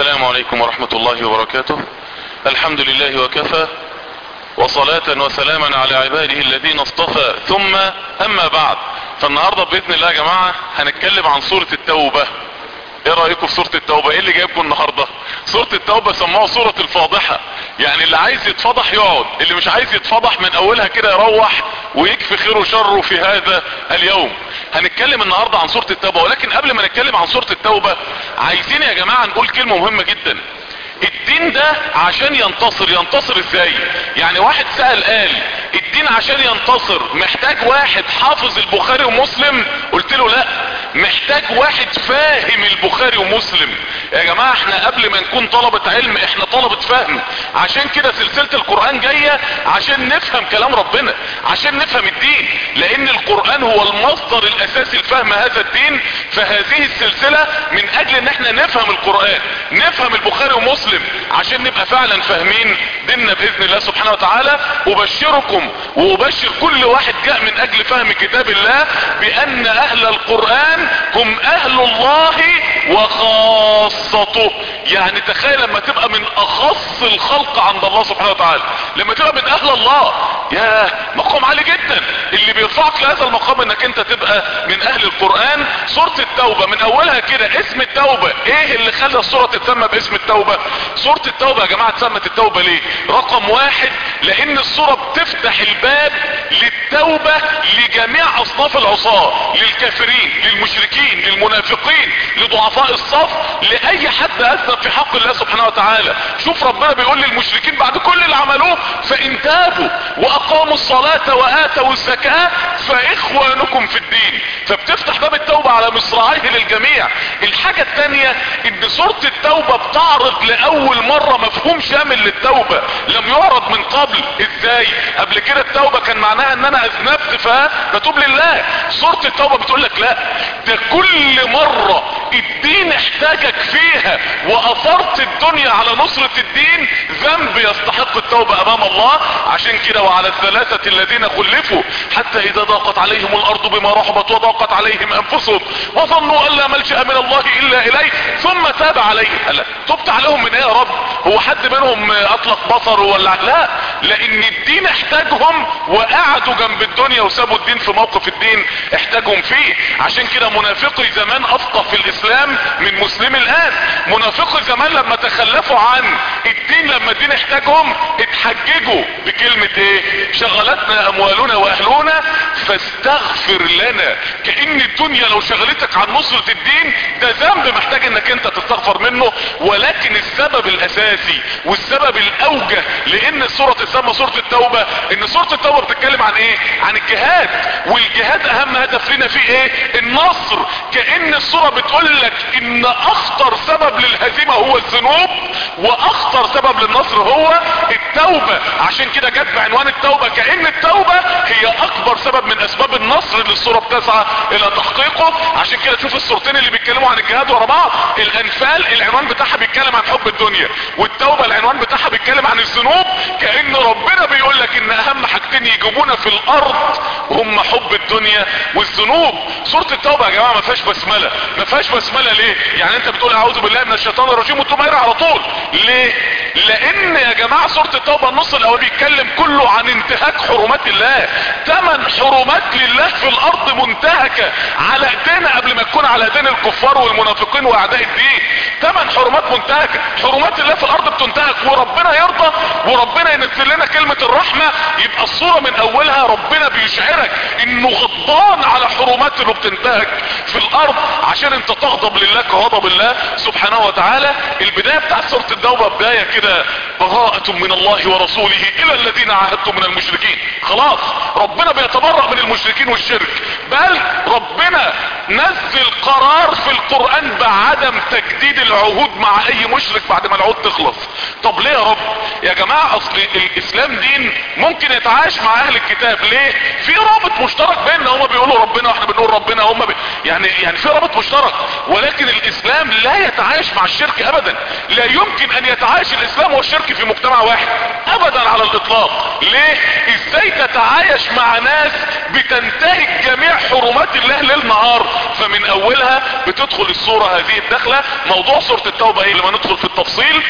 السلام عليكم ورحمة الله وبركاته الحمد لله وكفى وصلاة وسلاما على عباده الذين اصطفى ثم اما بعد فالنهاردة باذن الله يا جماعة هنتكلم عن سورة التوبة ايه رأيكم في سورة التوبة ايه اللي جايبكم النهاردة سورة التوبة سموها سورة الفاضحة يعني اللي عايز يتفضح يقعد اللي مش عايز يتفضح من اولها كده يروح ويكفي خيره وشره في هذا اليوم هنتكلم النهاردة عن سورة التوبة ولكن قبل ما نتكلم عن سورة التوبة عايزين يا جماعة نقول كلمة مهمة جدا الدين ده عشان ينتصر ينتصر ازاي يعني واحد سأل قال الدين عشان ينتصر محتاج واحد حافظ البخاري ومسلم قلت له لا محتاج واحد فاهم البخاري ومسلم يا جماعة احنا قبل ما نكون طلبة علم احنا طلبة فهم عشان كده سلسلة القرآن جاية عشان نفهم كلام ربنا عشان نفهم الدين لان القرآن هو المصدر الاساسي لفهم هذا الدين فهذه السلسلة من اجل ان احنا نفهم القرآن نفهم البخاري ومسلم عشان نبقى فعلا فاهمين ديننا باذن الله سبحانه وتعالى ابشركم وابشر كل واحد جاء من اجل فهم كتاب الله بان اهل القرآن هم اهل الله وخاصته يعني تخيل لما تبقى من اخص الخلق عند الله سبحانه وتعالى لما تبقى من اهل الله يا مقام عالي جدا اللي بيرفعك لهذا المقام انك انت تبقى من اهل القرآن سورة التوبة من اولها كده اسم التوبة ايه اللي خلى السورة تتسمى باسم التوبة سورة التوبة يا جماعة اتسمت التوبة ليه رقم واحد لان السورة بتفتح الباب للتوبة لجميع اصناف العصاة للكافرين للمشركين للمنافقين لضعفاء الصف لاي حد اذنب في حق الله سبحانه وتعالى شوف ربنا بيقول للمشركين بعد كل اللي عملوه فان تابوا واقاموا الصلاة واتوا الزكاة فاخوانكم في الدين فبتفتح باب التوبة على مصراعيه للجميع الحاجة التانية ان سورة التوبة بتعرض لاول مرة مفهوم شامل للتوبة لم يعرض من قبل ازاي قبل كده التوبة كان معناها ان انا اذنبت فبتوب لله سورة التوبة بتقول لك لا ده كل مرة الدين احتاجك فيها واثرت الدنيا على نصرة الدين ذنب يستحق التوبة امام الله عشان كده وعلى الثلاثة الذين خلفوا حتى اذا ضاقت عليهم الارض بما رحبت وضاقت عليهم انفسهم وظنوا ان لا ملجأ من الله الا اليه ثم تاب عليهم قال تبت عليهم من ايه يا رب هو حد منهم اطلق بصره ولا لا لان الدين احتاجهم وقعدوا جنب الدنيا وسابوا الدين في موقف الدين احتاجهم فيه عشان كده منافقي زمان افقه في الاسلام من مسلمي الان منافقي زمان لما تخلفوا عن الدين لما الدين احتاجهم اتحججوا بكلمة ايه شغلتنا اموالنا واهلنا فاستغفر لنا كأن الدنيا لو شغلتك عن نصرة الدين ده ذنب محتاج انك انت تستغفر منه ولكن السبب الاساسي والسبب الاوجه لان السورة تسمى سورة التوبة ان سورة التوبة بتتكلم عن ايه عن الجهاد والجهاد اهم هدف لنا فيه ايه النصر كأن السورة بتقول لك ان اخطر سبب للهزيمة هو الذنوب واخطر سبب للنصر هو التوبة عشان كده جت بعنوان التوبة كأن التوبة هي اكبر سبب من اسباب النصر اللي السورة بتسعى الى تحقيقه عشان كده تشوف السورتين اللي بيتكلموا عن الجهاد ورا بعض الانفال العنوان بتاعها بيتكلم عن حب الدنيا والتوبة العنوان بتاعها بيتكلم عن الذنوب كأن ربنا بيقول لك ان اهم حاجتين يجيبونا في الارض هم حب الدنيا والذنوب سورة التوبة يا جماعة ما فيهاش بسملة ما فيهاش بسملة ليه يعني انت بتقول اعوذ بالله من الشيطان الرجيم وتقوم قايل على طول ليه لان يا جماعة سورة التوبة النص الاول بيتكلم كله عن انتهاك حرمات الله ثمان حرمات لله في الارض منتهكة على ايدينا قبل ما تكون على ايدين الكفار والمنافقين واعداء الدين ثمان حرمات منتهكة حرمات الله في الارض بتنتهك وربنا يرضى وربنا ينزل لنا كلمة الرحمة يبقى الصورة من اولها ربنا بيشعرك انه غضبان على حرمات اللي بتنتهك في الارض عشان انت تغضب لله كغضب الله سبحانه وتعالى البداية بتاعت سورة التوبة بداية كده براءة من الله ورسوله الى الذين عاهدتم من المشركين خلاص ربنا بيتبرأ من المشركين والشرك بل ربنا نزل قرار في القرآن بعدم تجديد العهود مع اي مشرك بعد ما العهود تخلص طب ليه يا رب يا جماعة اصل الاسلام دين ممكن يتعايش مع اهل الكتاب ليه في رابط مشترك بيننا هما بيقولوا ربنا واحنا بنقول ربنا هما بي... يعني يعني في رابط مشترك ولكن الاسلام لا يتعايش مع الشرك ابدا لا يمكن ان يتعايش الاسلام والشرك في مجتمع واحد ابدا على الاطلاق ليه ازاي تتعايش مع ناس بتنتهك جميع حرمات الله ليل نهار فمن اولها بتدخل الصورة هذه الدخلة موضوع سورة التوبة ايه لما ندخل في التفصيل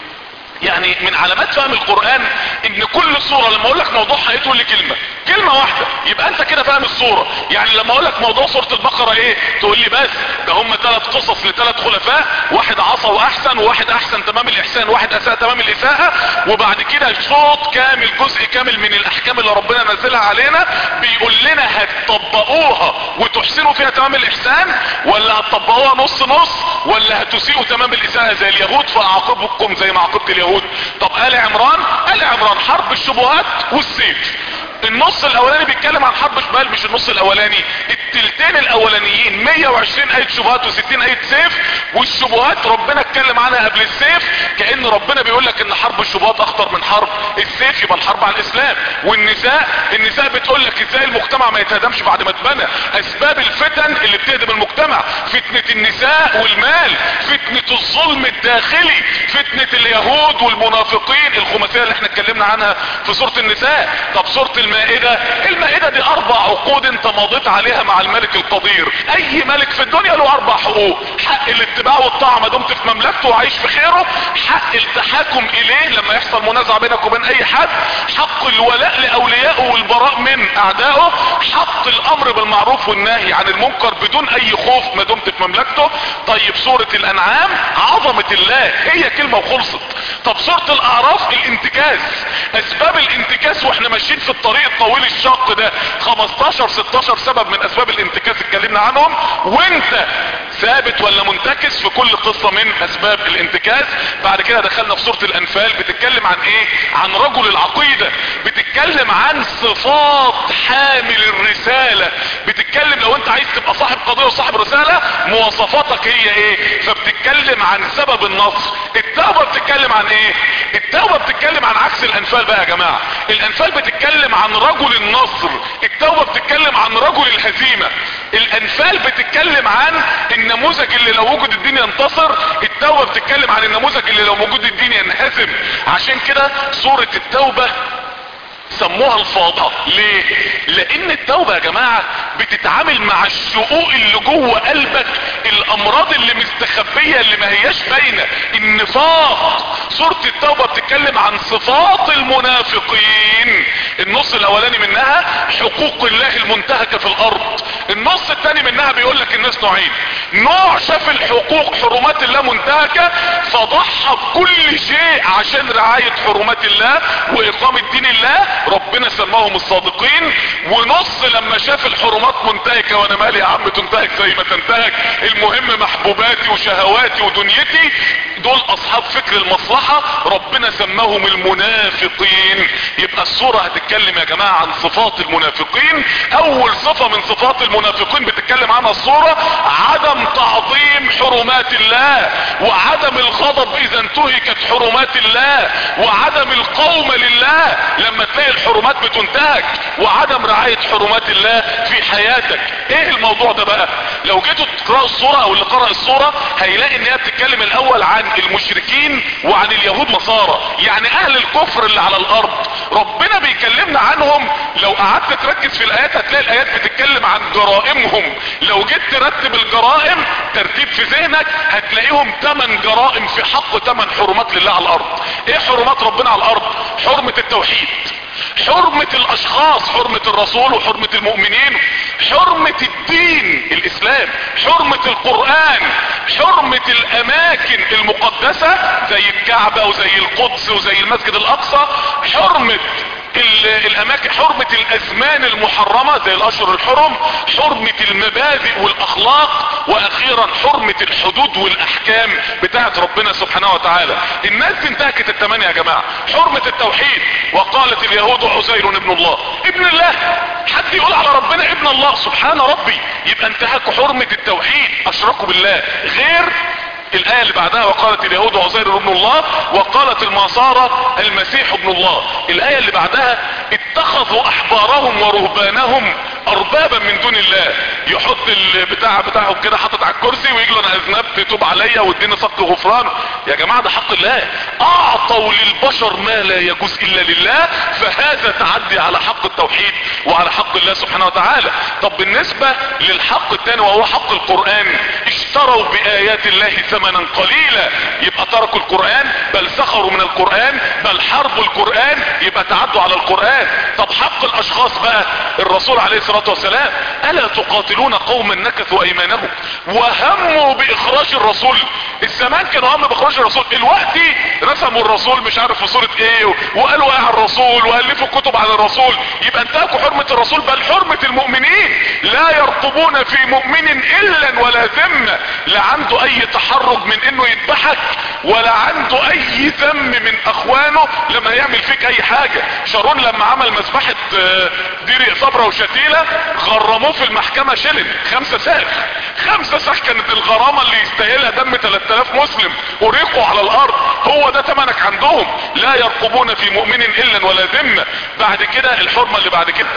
يعني من علامات فهم القرآن ان كل صورة لما اقول لك موضوعها ايه تقول لي كلمة كلمة واحدة يبقى انت كده فاهم الصورة يعني لما اقول لك موضوع سورة البقرة ايه تقول لي بس ده هم ثلاث قصص لثلاث خلفاء واحد عصى واحسن وواحد احسن تمام الاحسان وواحد اساء تمام الاساءة وبعد كده صوت كامل جزء كامل من الاحكام اللي ربنا نزلها علينا بيقول لنا هتطبقوها وتحسنوا فيها تمام الاحسان ولا هتطبقوها نص نص ولا هتسيئوا تمام الاساءة زي اليهود فاعاقبكم زي ما عاقبت اليهود طب آل عمران آل عمران حرب الشبهات والسيف النص الاولاني بيتكلم عن حرب شمال مش النص الاولاني التلتين الاولانيين 120 ايه شبهات و60 ايه سيف والشبهات ربنا اتكلم عنها قبل السيف كان ربنا بيقول لك ان حرب الشبهات اخطر من حرب السيف يبقى الحرب على الاسلام والنساء النساء بتقول لك ازاي المجتمع ما يتهدمش بعد ما اتبنى اسباب الفتن اللي بتهدم المجتمع فتنة النساء والمال فتنة الظلم الداخلي فتنة اليهود والمنافقين الخماسية اللي احنا اتكلمنا عنها في سورة النساء طب سورة المائدة المائدة دي اربع عقود انت مضيت عليها مع الملك القدير اي ملك في الدنيا له اربع حقوق حق الاتباع والطاعة ما دمت في مملكته وعايش في خيره حق التحاكم اليه لما يحصل منازعة بينك وبين اي حد حق الولاء لاوليائه والبراء من اعدائه حق الامر بالمعروف والنهي عن المنكر بدون اي خوف ما دمت في مملكته طيب سورة الانعام عظمة الله هي كلمة وخلصت طب سورة الاعراف الانتكاس اسباب الانتكاس واحنا ماشيين في الطريق الطويل الشاق ده 15 16 سبب من اسباب الانتكاس اتكلمنا عنهم وانت ثابت ولا منتكس في كل قصة من اسباب الانتكاس بعد كده دخلنا في سورة الانفال بتتكلم عن ايه عن رجل العقيدة بتتكلم عن صفات حامل الرسالة بتتكلم لو انت عايز تبقى صاحب قضية وصاحب رسالة مواصفاتك هي ايه فبتتكلم عن سبب النصر التوبة بتتكلم عن ايه التوبة بتتكلم عن عكس الانفال بقى يا جماعة الانفال بتتكلم عن رجل النصر التوبة بتتكلم عن رجل الهزيمة الانفال بتتكلم عن النموذج اللي لو وجد الدين ينتصر التوبة بتتكلم عن النموذج اللي لو موجود الدين ينهزم عشان كده سورة التوبة سموها الفاضة ليه لان التوبة يا جماعة بتتعامل مع الشقوق اللي جوه قلبك الامراض اللي مستخبية اللي ما هياش باينة النفاق سورة التوبة بتتكلم عن صفات المنافقين النص الاولاني منها حقوق الله المنتهكة في الارض النص الثاني منها بيقول لك الناس نوعين نوع شاف الحقوق حرمات الله منتهكة فضحى بكل شيء عشان رعاية حرمات الله واقامة دين الله ربنا سماهم الصادقين ونص لما شاف الحرمات منتهكة وانا مالي يا عم تنتهك زي ما تنتهك المهم محبوباتي وشهواتي ودنيتي دول اصحاب فكر المصلحة ربنا سماهم المنافقين يبقى الصورة هتتكلم يا جماعة عن صفات المنافقين اول صفة من صفات المنافقين بتتكلم عنها الصورة عدم تعظيم حرمات الله وعدم الغضب اذا انتهكت حرمات الله وعدم القوم لله لما تلاقي الحرمات بتنتهك وعدم رعاية حرمات الله في حياتك ايه الموضوع ده بقى لو جيتوا تقرأوا الصورة او اللي قرأ الصورة هيلاقي ان هي بتتكلم الاول عن المشركين وعن اليهود نصارى يعني اهل الكفر اللي على الارض ربنا بيكلمنا عنهم لو قعدت تركز في الايات هتلاقي الايات بتتكلم عن جرائمهم لو جيت ترتب الجرائم ترتيب في ذهنك هتلاقيهم 8 جرائم في حق 8 حرمات لله على الارض ايه حرمات ربنا على الارض حرمة التوحيد حرمة الاشخاص حرمة الرسول وحرمة المؤمنين حرمة الدين الاسلام حرمة القرآن حرمة الاماكن المقدسة زي الكعبة وزي القدس وزي المسجد الاقصى حرمة الاماكن حرمة الازمان المحرمة زي الاشهر الحرم حرمة المبادئ والاخلاق واخيرا حرمة الحدود والاحكام بتاعت ربنا سبحانه وتعالى الناس دي انتهكت الثمانية يا جماعة حرمة التوحيد وقالت اليهود عزير ابن الله ابن الله حد يقول على ربنا ابن الله سبحان ربي يبقى انتهكوا حرمة التوحيد اشركوا بالله غير الآية اللي بعدها وقالت اليهود عزير ابن الله وقالت النصارى المسيح ابن الله الآية اللي بعدها اتخذوا أحبارهم ورهبانهم أربابا من دون الله يحط البتاع بتاعهم كده حاطط على الكرسي ويجي له انا اذنبت توب عليا واديني صك غفران يا جماعه ده حق الله اعطوا للبشر ما لا يجوز الا لله فهذا تعدي على حق التوحيد وعلى حق الله سبحانه وتعالى طب بالنسبه للحق الثاني وهو حق القران اشتروا بايات الله ثمنا قليلا يبقى تركوا القران بل سخروا من القران بل حربوا القران يبقى تعدوا على القران طب حق الاشخاص بقى الرسول عليه الصلاه والسلام الا تقاتلون قوما نكثوا ايمانهم وهموا باخراج الرسول الزمان كانوا هم باخراج الرسول دلوقتي رسموا الرسول مش عارف في صورة ايه وقالوا ايه على الرسول والفوا كتب على الرسول يبقى انتهكوا حرمة الرسول بل حرمة المؤمنين لا يرقبون في مؤمن الا ولا ذمة لا عنده اي تحرج من انه يذبحك ولا عنده اي ذم من اخوانه لما يعمل فيك اي حاجة شارون لما عمل مذبحة آه، ديري صبرة وشتيلة غرموه في المحكمة شلن خمسة ساخ خمسة ساخ كانت الغرامة اللي يستاهلها دم 3000 مسلم اريقوا على الارض هو ده تمنك عندهم لا يرقبون في مؤمن الا ولا ذمة بعد كده الحرمة اللي بعد كده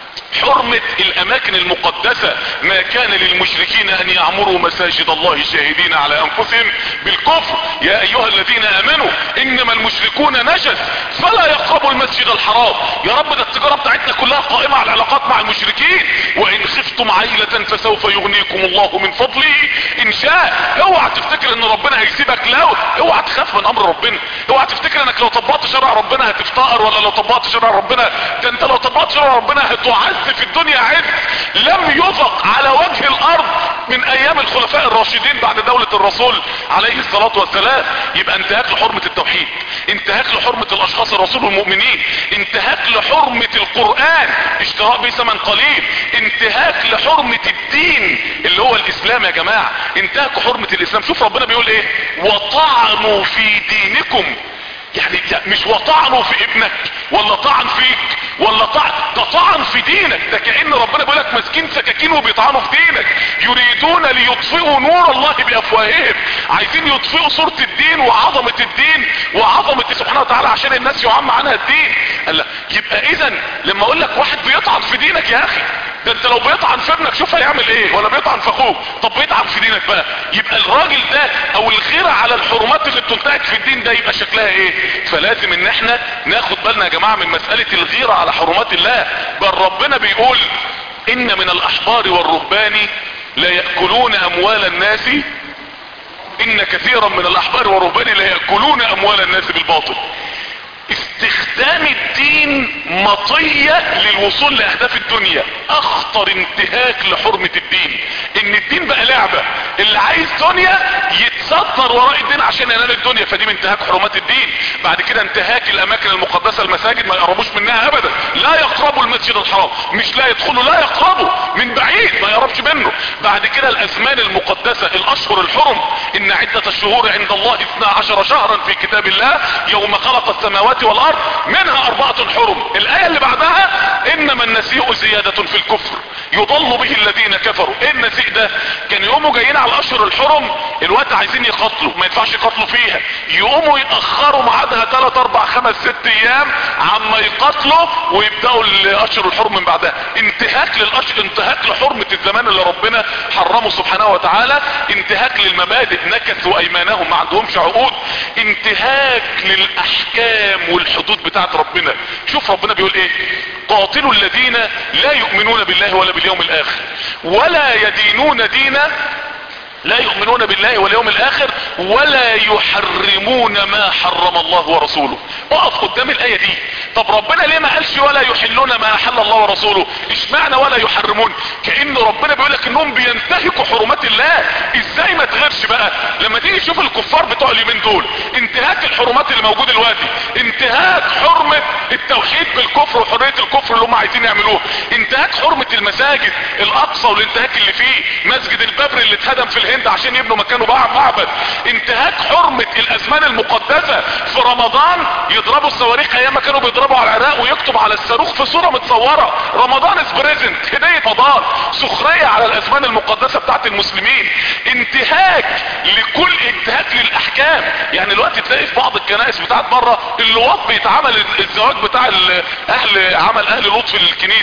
حرمة الاماكن المقدسة ما كان للمشركين ان يعمروا مساجد الله شاهدين على انفسهم بالكفر يا ايها الذين امنوا انما المشركون نجس فلا يقربوا المسجد الحرام يا رب ده التجارة بتاعتنا كلها قائمة على العلاقات مع المشركين وان خفتم عيلة فسوف يغنيكم الله من فضله ان شاء اوعى تفتكر ان ربنا هيسيبك لا اوعى تخاف من امر ربنا اوعى تفتكر انك لو طبقت شرع ربنا هتفتقر ولا لو طبقت شرع ربنا ده انت لو طبقت شرع ربنا هتعز في الدنيا عز لم يذق على وجه الارض من ايام الخلفاء الراشدين بعد دولة الرسول عليه الصلاة والسلام يبقى انتهاك لحرمة التوحيد انتهاك لحرمة الاشخاص الرسول والمؤمنين انتهاك لحرمة القرآن اشتراء به ثمن قليل انتهاك لحرمة الدين اللي هو الاسلام يا جماعة انتهاك حرمة الاسلام شوف ربنا بيقول ايه وطعنوا في دينكم يعني مش وطعنوا في ابنك ولا طعن فيك ولا طعن ده طعن في دينك ده كأن ربنا بيقول لك ماسكين سكاكين وبيطعنوا في دينك يريدون ليطفئوا نور الله بافواههم عايزين يطفئوا صورة الدين وعظمة الدين وعظمة سبحانه وتعالى عشان الناس يعم عنها الدين قال لا يبقى اذا لما اقول لك واحد بيطعن في دينك يا اخي ده انت لو بيطعن في ابنك شوف هيعمل ايه ولا بيطعن في اخوك طب بيطعن في دينك بقى يبقى الراجل ده او الغيرة على الحرمات اللي بتنتهك في الدين ده يبقى شكلها ايه فلازم ان احنا ناخد بالنا يا جماعة من مسألة الغيرة على حرمات الله بل ربنا بيقول ان من الاحبار والرهبان لا يأكلون اموال الناس ان كثيرا من الاحبار والرهبان لا يأكلون اموال الناس بالباطل استخدام الدين مطية للوصول لاهداف الدنيا اخطر انتهاك لحرمة الدين ان الدين بقى لعبة اللي عايز دنيا يتستر وراء الدين عشان ينال الدنيا فدي من انتهاك حرمات الدين بعد كده انتهاك الاماكن المقدسة المساجد ما يقربوش منها ابدا لا يقربوا المسجد الحرام مش لا يدخلوا لا يقربوا من بعيد ما يقربش منه بعد كده الازمان المقدسة الاشهر الحرم ان عدة الشهور عند الله 12 شهرا في كتاب الله يوم خلق السماوات والارض منها اربعة حرم الاية اللي بعدها انما النسيء زيادة في الكفر يضل به الذين كفروا ايه النسيء ده كان يقوموا جايين على الاشهر الحرم الوقت عايزين يقتلوا ما ينفعش يقتلوا فيها يقوموا يتأخروا ميعادها 3 4 5 6 ايام عما يقتلوا ويبدأوا الاشهر الحرم من بعدها انتهاك للاشهر انتهاك لحرمة الزمان اللي ربنا حرمه سبحانه وتعالى انتهاك للمبادئ نكثوا ايمانهم ما عندهمش عقود انتهاك للاحكام والحدود بتاعت ربنا شوف ربنا بيقول ايه قاتلوا الذين لا يؤمنون بالله ولا باليوم الاخر ولا يدينون دينا لا يؤمنون بالله واليوم الاخر ولا يحرمون ما حرم الله ورسوله اقف قدام الايه دي طب ربنا ليه ما قالش ولا يحلون ما احل الله ورسوله اشمعنى ولا يحرمون كان ربنا بيقول لك انهم بينتهكوا حرمات الله ازاي ما تغيرش بقى لما تيجي تشوف الكفار بتوع اليومين دول انتهاك الحرمات اللي موجوده دلوقتي انتهاك حرمه التوحيد بالكفر وحريه الكفر اللي هم عايزين يعملوه انتهاك حرمه المساجد الاقصى والانتهاك اللي فيه مسجد الببر اللي اتهدم في الهند عشان يبنوا مكانه بقى معبد انتهاك حرمة الازمان المقدسة في رمضان يضربوا الصواريخ ايام ما كانوا بيضربوا على العراق ويكتب على الصاروخ في صورة متصورة رمضان از بريزنت هدية رمضان سخرية على الازمان المقدسة بتاعت المسلمين انتهاك لكل انتهاك للاحكام يعني الوقت تلاقي في بعض الكنائس بتاعت بره اللواط بيتعمل الزواج بتاع اهل عمل اهل لوط في الكنيسة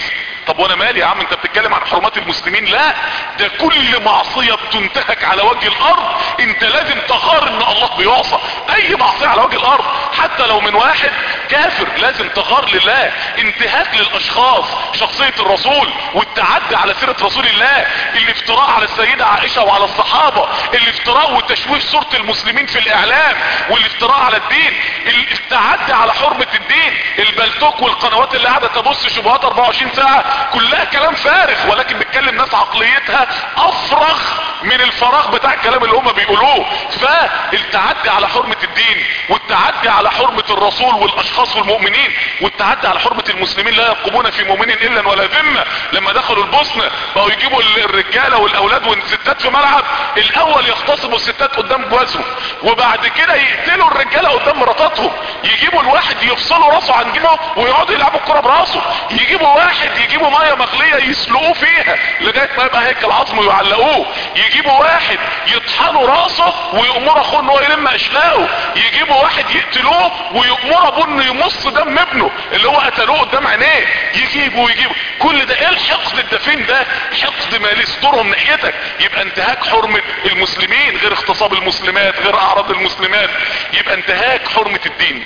طب وانا مالي يا عم انت بتتكلم عن حرمات المسلمين لا ده كل معصية بتنتهك على وجه الارض انت لازم تغار ان الله بيعصى اي معصية على وجه الارض حتى لو من واحد كافر لازم تغار لله انتهاك للاشخاص شخصية الرسول والتعدي على سيرة رسول الله الافتراء على السيدة عائشة وعلى الصحابة الافتراء وتشويه صورة المسلمين في الاعلام والافتراء على الدين التعدي على حرمة الدين البلتوك والقنوات اللي قاعدة تبص شبهات 24 ساعة كلها كلام فارغ ولكن بتكلم ناس عقليتها افرغ من الفراغ بتاع الكلام اللي هم بيقولوه فالتعدي على حرمة الدين والتعدي على حرمة الرسول والاشخاص والمؤمنين والتعدي على حرمة المسلمين لا يرقبون في مؤمن الا ولا ذمة لما دخلوا البوسنة بقوا يجيبوا الرجالة والاولاد والستات في ملعب الاول يختصموا الستات قدام جوازهم وبعد كده يقتلوا الرجالة قدام مراتاتهم يجيبوا الواحد يفصلوا راسه عن جنبه ويقعدوا يلعبوا الكرة براسه يجيبوا واحد يجيبوا مية مغلية يسلقوه فيها لغاية ما يبقى هيكل عظم ويعلقوه يجيبوا واحد يطحنوا راسه ويأمر اخوه ان هو يلم اشلاقه يجيبوا واحد يقتلوه ويأمر ابوه انه يمص دم ابنه اللي هو قتلوه قدام عينيه يجيبوا ويجيبوا كل ده ايه الحقد الدفين ده حقد ما يسترهم ناحيتك يبقى انتهاك حرمة المسلمين غير اغتصاب المسلمات غير اعراض المسلمات يبقى انتهاك حرمة الدين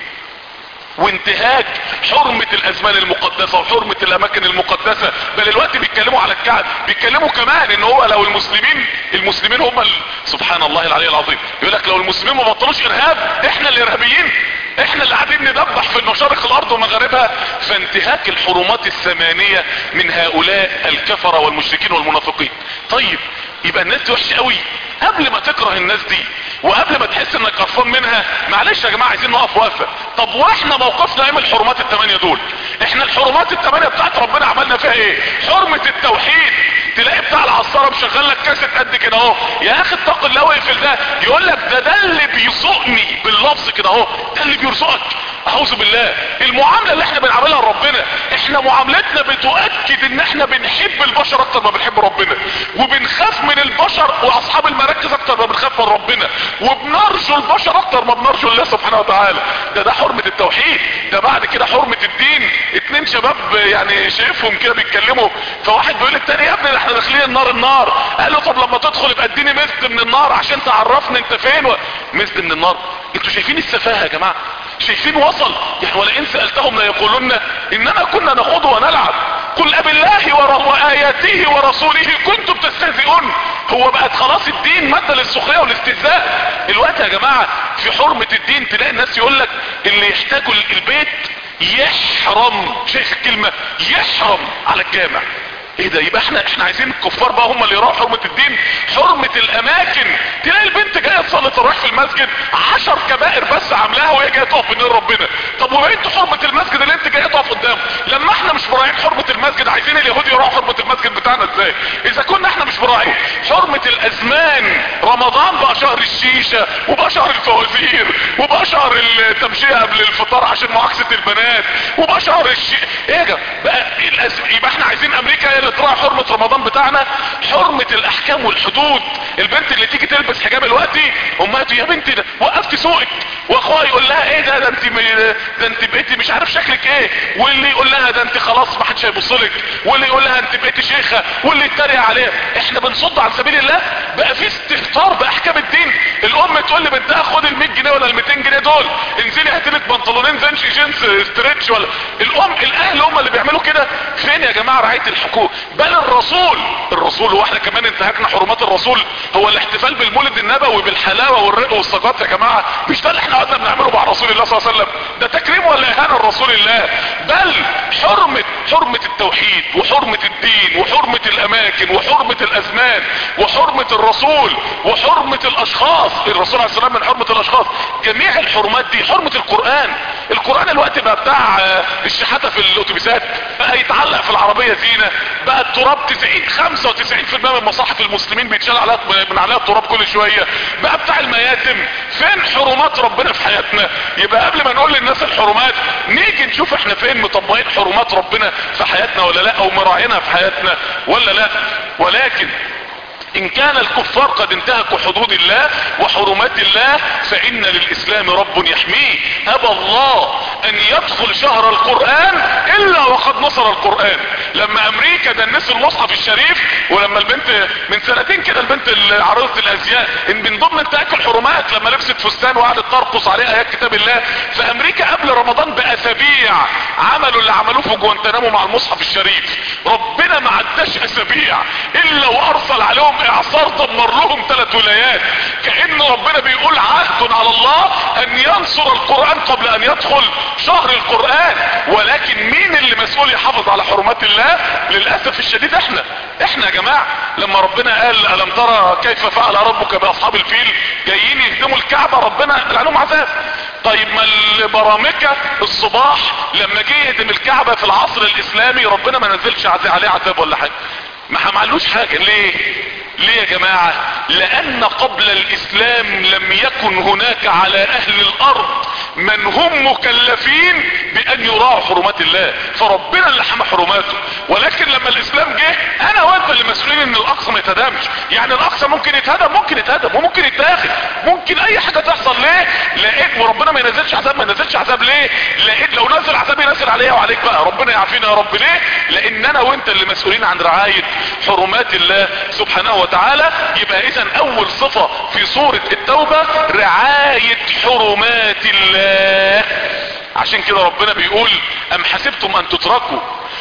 وانتهاك حرمة الازمان المقدسة وحرمة الاماكن المقدسة بل الوقت بيتكلموا على الكعب بيتكلموا كمان ان هو لو المسلمين المسلمين هم ال... سبحان الله العلي العظيم يقول لك لو المسلمين ما بطلوش ارهاب احنا الارهابيين احنا اللي قاعدين ندبح في مشارق الارض ومغاربها فانتهاك الحرمات الثمانية من هؤلاء الكفرة والمشركين والمنافقين طيب يبقى الناس دي وحشة قوي قبل ما تكره الناس دي وقبل ما تحس انك قرفان منها معلش يا جماعه عايزين نقف وقفه طب واحنا موقفنا ايه من الحرمات الثمانيه دول احنا الحرمات الثمانيه بتاعت ربنا عملنا فيها ايه حرمه التوحيد تلاقي بتاع العصاره مشغل لك كاسيت قد كده اهو يا اخي اتق الله واقفل ده يقول لك ده ده اللي بيسوقني باللفظ كده اهو ده اللي بيرزقك اعوذ بالله المعامله اللي احنا بنعملها لربنا احنا معاملتنا بتؤكد ان احنا بنحب البشر اكتر ما بنحب ربنا وبنخاف من البشر واصحاب المراكز اكتر ما بنخاف من ربنا وبنرجو البشر اكتر ما بنرجو الله سبحانه وتعالى ده ده حرمة التوحيد ده بعد كده حرمة الدين اتنين شباب يعني شايفهم كده بيتكلموا فواحد بيقول للتاني يا ابني احنا داخلين النار النار قال له طب لما تدخل يبقى اديني مزد من النار عشان تعرفني انت فين و... مزد من النار انتوا شايفين السفاهة يا جماعة شايفين وصل يعني ولئن سألتهم ليقولن انما كنا نخوض ونلعب قل اب الله وآياته ورسوله كنتم تستهزئون هو بقت خلاص الدين مادة للسخرية والاستهزاء الوقت يا جماعة في حرمة الدين تلاقي الناس يقول لك اللي يحتاجوا البيت يحرم شايف الكلمة يحرم على الجامع ايه ده يبقى احنا احنا عايزين الكفار بقى هم اللي يراعوا حرمة الدين حرمة الاماكن تلاقي البنت جاية تصلي تروح في المسجد عشر كبائر بس عاملاها وهي جاية تقف بين ربنا طب وانت حرمة المسجد اللي انت جاية تقف قدامه لما احنا مش مراعين حرمة المسجد عايزين اليهود يراعوا حرمة المسجد بتاعنا ازاي اذا كنا احنا مش مراعين حرمة الازمان رمضان بقى شهر الشيشة وبقى شهر الفوازير وبقى شهر التمشية قبل الفطار عشان معاكسة البنات وبقى شهر الشي ايه يا جماعة بقى الأز... يبقى احنا عايزين امريكا هي اللي تراعي حرمة رمضان بتاعنا حرمة الاحكام والحدود البنت اللي تيجي تلبس حجاب دلوقتي امها يا بنتي ده وقفت سوقك واخوها يقول لها ايه ده ده انت ده انت بقيتي مش عارف شكلك ايه واللي يقول لها ده انت خلاص ما حدش هيبص لك واللي يقول لها انت بقيتي شيخه واللي يتريق عليها احنا بنصد عن سبيل الله بقى في استهتار باحكام الدين الام تقول لي بنتها خد ال 100 جنيه ولا ال 200 جنيه دول انزلي هاتي لك بنطلونين زنش جينز ستريتش ولا الام الاهل هم اللي بيعملوا كده فين يا جماعه رعايه الحقوق بل الرسول الرسول هو احنا كمان انتهكنا حرمات الرسول هو الاحتفال بالمولد النبوي بالحلاوه والرق والسقاط يا جماعه مش ده اللي احنا قعدنا بنعمله مع رسول الله صلى الله عليه وسلم ده تكريم ولا اهانه لرسول الله بل حرمه حرمه التوحيد وحرمه الدين وحرمه الاماكن وحرمه الازمان وحرمه الرسول وحرمه الاشخاص الرسول عليه السلام من حرمه الاشخاص جميع الحرمات دي حرمه القران القران الوقت بقى بتاع الشحاته في الاتوبيسات بقى يتعلق في العربيه زينه بقى التراب 90 95% من مصاحف المسلمين بيتشال عليها من عليها التراب كل شويه بقى بتاع المياتم فين حرمات ربنا في حياتنا يبقى قبل ما نقول للناس الحرمات نيجي نشوف احنا فين مطبقين حرمات ربنا في حياتنا ولا لا او مراعينها في حياتنا ولا لا ولكن ان كان الكفار قد انتهكوا حدود الله وحرمات الله فان للاسلام رب يحميه ابى الله ان يدخل شهر القرآن الا وقد نصر القرآن لما امريكا دنسوا المصحف الشريف ولما البنت من سنتين كده البنت اللي عرضت الازياء ان من ضمن انتهاك الحرمات لما لبست فستان وقعدت ترقص عليه ايات كتاب الله في امريكا قبل رمضان باسابيع عملوا اللي عملوه في جوانتنامو مع المصحف الشريف ربنا ما عداش اسابيع الا وارسل عليهم اعصار دمر لهم ثلاث ولايات كان ربنا بيقول عهد على الله ان ينصر القرآن قبل ان يدخل شهر القرآن ولكن مين اللي مسؤول يحافظ على حرمات الله للأسف الشديد احنا احنا يا جماعة لما ربنا قال الم ترى كيف فعل ربك باصحاب الفيل جايين يهدموا الكعبة ربنا لعنهم عذاب طيب ما البرامكة الصباح لما جه يهدم الكعبة في العصر الاسلامي ربنا ما نزلش عليه عذاب ولا حاجة ما عملوش حاجة ليه ليه يا جماعة لان قبل الاسلام لم يكن هناك على اهل الارض من هم مكلفين بان يراعوا حرمات الله فربنا اللي حمى حرماته ولكن لما الاسلام جه انا وانت اللي مسؤولين ان الاقصى ما يتهدمش يعني الاقصى ممكن يتهدم ممكن يتهدم وممكن يتاخد ممكن اي حاجة تحصل ليه لقيت وربنا ما ينزلش عذاب ما ينزلش عذاب ليه لقيت لو نزل عذاب ينزل عليا وعليك بقى ربنا يعافينا يا رب ليه لان انا وانت اللي مسؤولين عن رعاية حرمات الله سبحانه وتعالى يبقى اذا اول صفة في سورة التوبة رعاية حرمات الله عشان كده ربنا بيقول ام حسبتم ان تتركوا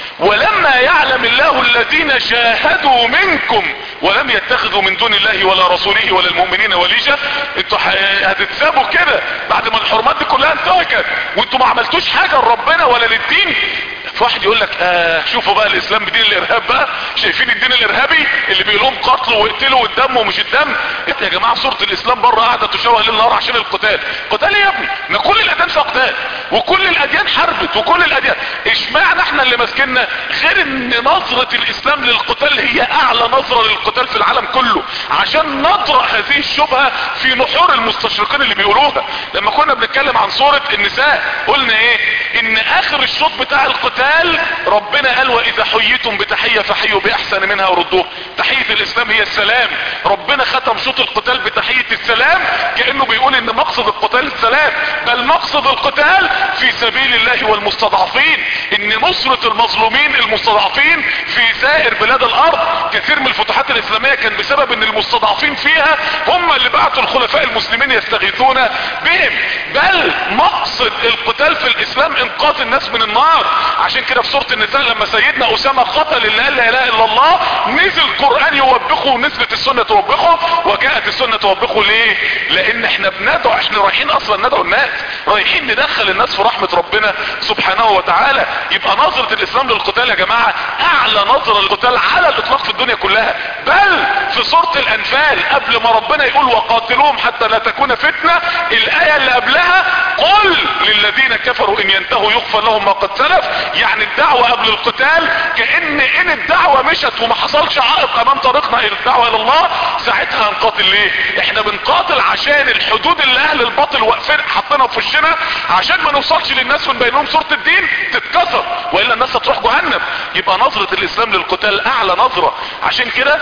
ولما يعلم الله الذين جاهدوا منكم ولم يتخذوا من دون الله ولا رسوله ولا المؤمنين وليجة انتوا هتتسابوا كده بعد ما الحرمات دي كلها انتهكت وانتوا ما عملتوش حاجة لربنا ولا للدين فواحد يقول لك آه شوفوا بقى الاسلام بدين الارهاب بقى شايفين الدين الارهابي اللي بيقولهم قتلوا واقتلوا والدم ومش الدم انت يا جماعه صوره الاسلام بره قاعده تشوه ليل نهار عشان القتال قتال ايه يا ابني ما كل الاديان فيها قتال وكل الاديان حربت وكل الاديان اشمعنى احنا اللي ماسكيننا غير ان نظره الاسلام للقتال هي اعلى نظره للقتال في العالم كله عشان نطرح هذه الشبهه في نحور المستشرقين اللي بيقولوها لما كنا بنتكلم عن سوره النساء قلنا ايه ان اخر الشوط بتاع القتال ربنا قال واذا حييتم بتحيه فحيوا باحسن منها وردوها تحيه الاسلام هي السلام ربنا ختم شوط القتال بتحيه السلام كانه بيقول ان مقصد القتال السلام بل مقصد القتال في سبيل الله والمستضعفين ان نصرة المظلومين المستضعفين في سائر بلاد الارض كثير من الفتوحات الاسلامية كان بسبب ان المستضعفين فيها هم اللي بعتوا الخلفاء المسلمين يستغيثون بهم بل مقصد القتال في الاسلام انقاذ الناس من النار عشان كده في سورة النساء لما سيدنا اسامة قتل اللي قال لا اله الا الله نزل القرآن يوبخه ونزلت السنة توبخه وجاءت السنة توبخه ليه لان احنا بندعو احنا رايحين اصلا ندعو الناس رايحين ندخل الناس في رحمة ربنا سبحانه وتعالى يبقى نظرة الاسلام للقتال يا جماعة اعلى نظرة للقتال على الاطلاق في الدنيا كلها بل في سورة الانفال قبل ما ربنا يقول وقاتلوهم حتى لا تكون فتنة الاية اللي قبلها قل للذين كفروا ان ينتهوا يغفر لهم ما قد سلف يعني الدعوة قبل القتال كأن ان الدعوة مشت وما حصلش عائق امام طريقنا الى الدعوة الى الله ساعتها هنقاتل ليه احنا بنقاتل عشان الحدود اللي اهل الباطل واقفين حاطينها في وشنا عشان ما نوصلش للناس من بينهم صورة الدين تتكسر والا الناس هتروح جهنم يبقى نظرة الاسلام للقتال اعلى نظرة عشان كده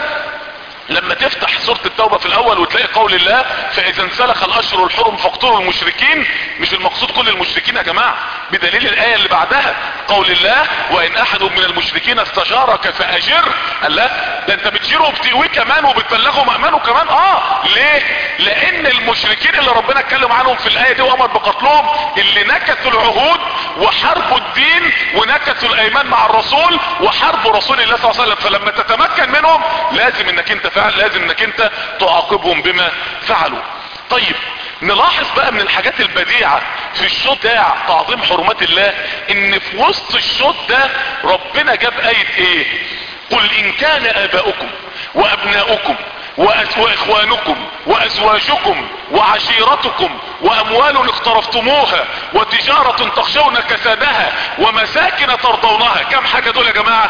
لما تفتح سورة التوبة في الاول وتلاقي قول الله فاذا انسلخ الاشهر الحرم فاقتلوا المشركين مش المقصود كل المشركين يا جماعة بدليل الاية اللي بعدها قول الله وان احد من المشركين استجارك فاجر قال لا ده انت بتجيره وبتقويه كمان وبتبلغه مأمنه كمان اه ليه لان المشركين اللي ربنا اتكلم عنهم في الاية دي وامر بقتلهم اللي نكثوا العهود وحاربوا الدين ونكثوا الايمان مع الرسول وحاربوا رسول الله صلى الله عليه وسلم فلما تتمكن منهم لازم انك انت فعل لازم انك انت تعاقبهم بما فعلوا طيب نلاحظ بقى من الحاجات البديعة في الشوط بتاع تعظيم حرمات الله ان في وسط الشوط ده ربنا جاب اية ايه قل ان كان اباؤكم وابناؤكم واخوانكم وازواجكم وعشيرتكم واموال اقترفتموها وتجارة تخشون كسادها ومساكن ترضونها كم حاجة دول يا جماعة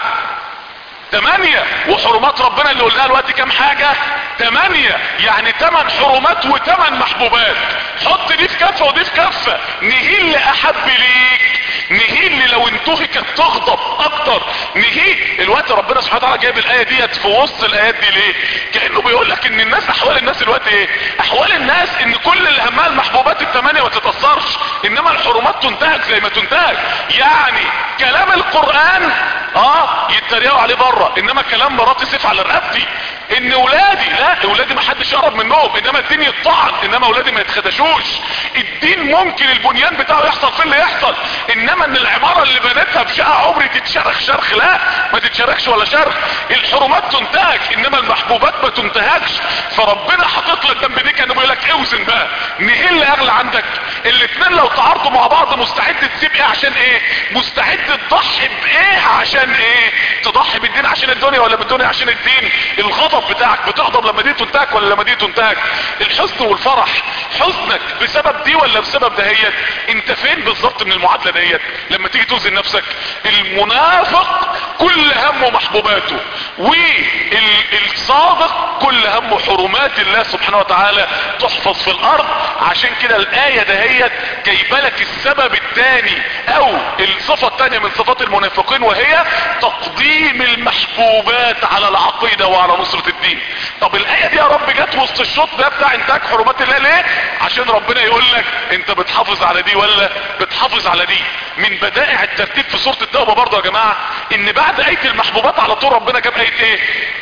تمانية وحرمات ربنا اللي قلناها دلوقتي كام حاجة تمانية يعني تمن حرمات وتمن محبوبات حط دي في كفة ودي في كفة نهيل احب ليك نهيل لو انتهكت تغضب اكتر نهيل الوقت ربنا سبحانه وتعالى جايب الايه ديت في وسط الايات دي ليه كانه بيقول لك ان الناس احوال الناس الوقت ايه احوال الناس ان كل اللي همها المحبوبات الثمانيه ما تتاثرش انما الحرمات تنتهك زي ما تنتهك يعني كلام القران اه يتريقوا عليه بره انما كلام مراتي سيف على رقبتي ان ولادي لا ولادي ما حدش يقرب منهم انما الدين يتطعن انما ولادي ما يتخدشوش الدين ممكن البنيان بتاعه يحصل فيه اللي يحصل انما ان العماره اللي بنيتها بشقه عمري تتشرخ شرخ لا ما تتشرخش ولا شرخ الحرمات تنتهك انما المحبوبات ما تنتهكش فربنا حاطط لك جنب دي كان بيقول لك اوزن بقى مين اللي اغلى عندك الاثنين لو تعارضوا مع بعض مستعد تسيب ايه عشان ايه مستعد تضحي بايه عشان ايه تضحي بالدين عشان الدنيا ولا بالدنيا عشان الدين الغضب بتاعك بتغضب لما دي تنتهك ولا لما دي تنتهك الحزن والفرح حزنك بسبب دي ولا بسبب دهيت انت فين بالظبط من المعادله ديت لما تيجي توزن نفسك المنافق كل همه محبوباته والصادق كل همه حرمات الله سبحانه وتعالى تحفظ في الارض عشان كده الايه دهيت جايبه لك السبب الثاني او الصفه الثانيه من صفات المنافقين وهي تقديم المحبوبات على العقيده وعلى نصره الدين طب الايه دي يا رب جت وسط الشوط ده بتاع انتهاك حرمات الله ليه عشان ربنا يقول لك انت بتحافظ على دي ولا بتحافظ على دي من بدائع الترتيب في سوره التوبه برضه يا جماعه ان بعد ايه المحبوبات على طول ربنا جاب ايه ايه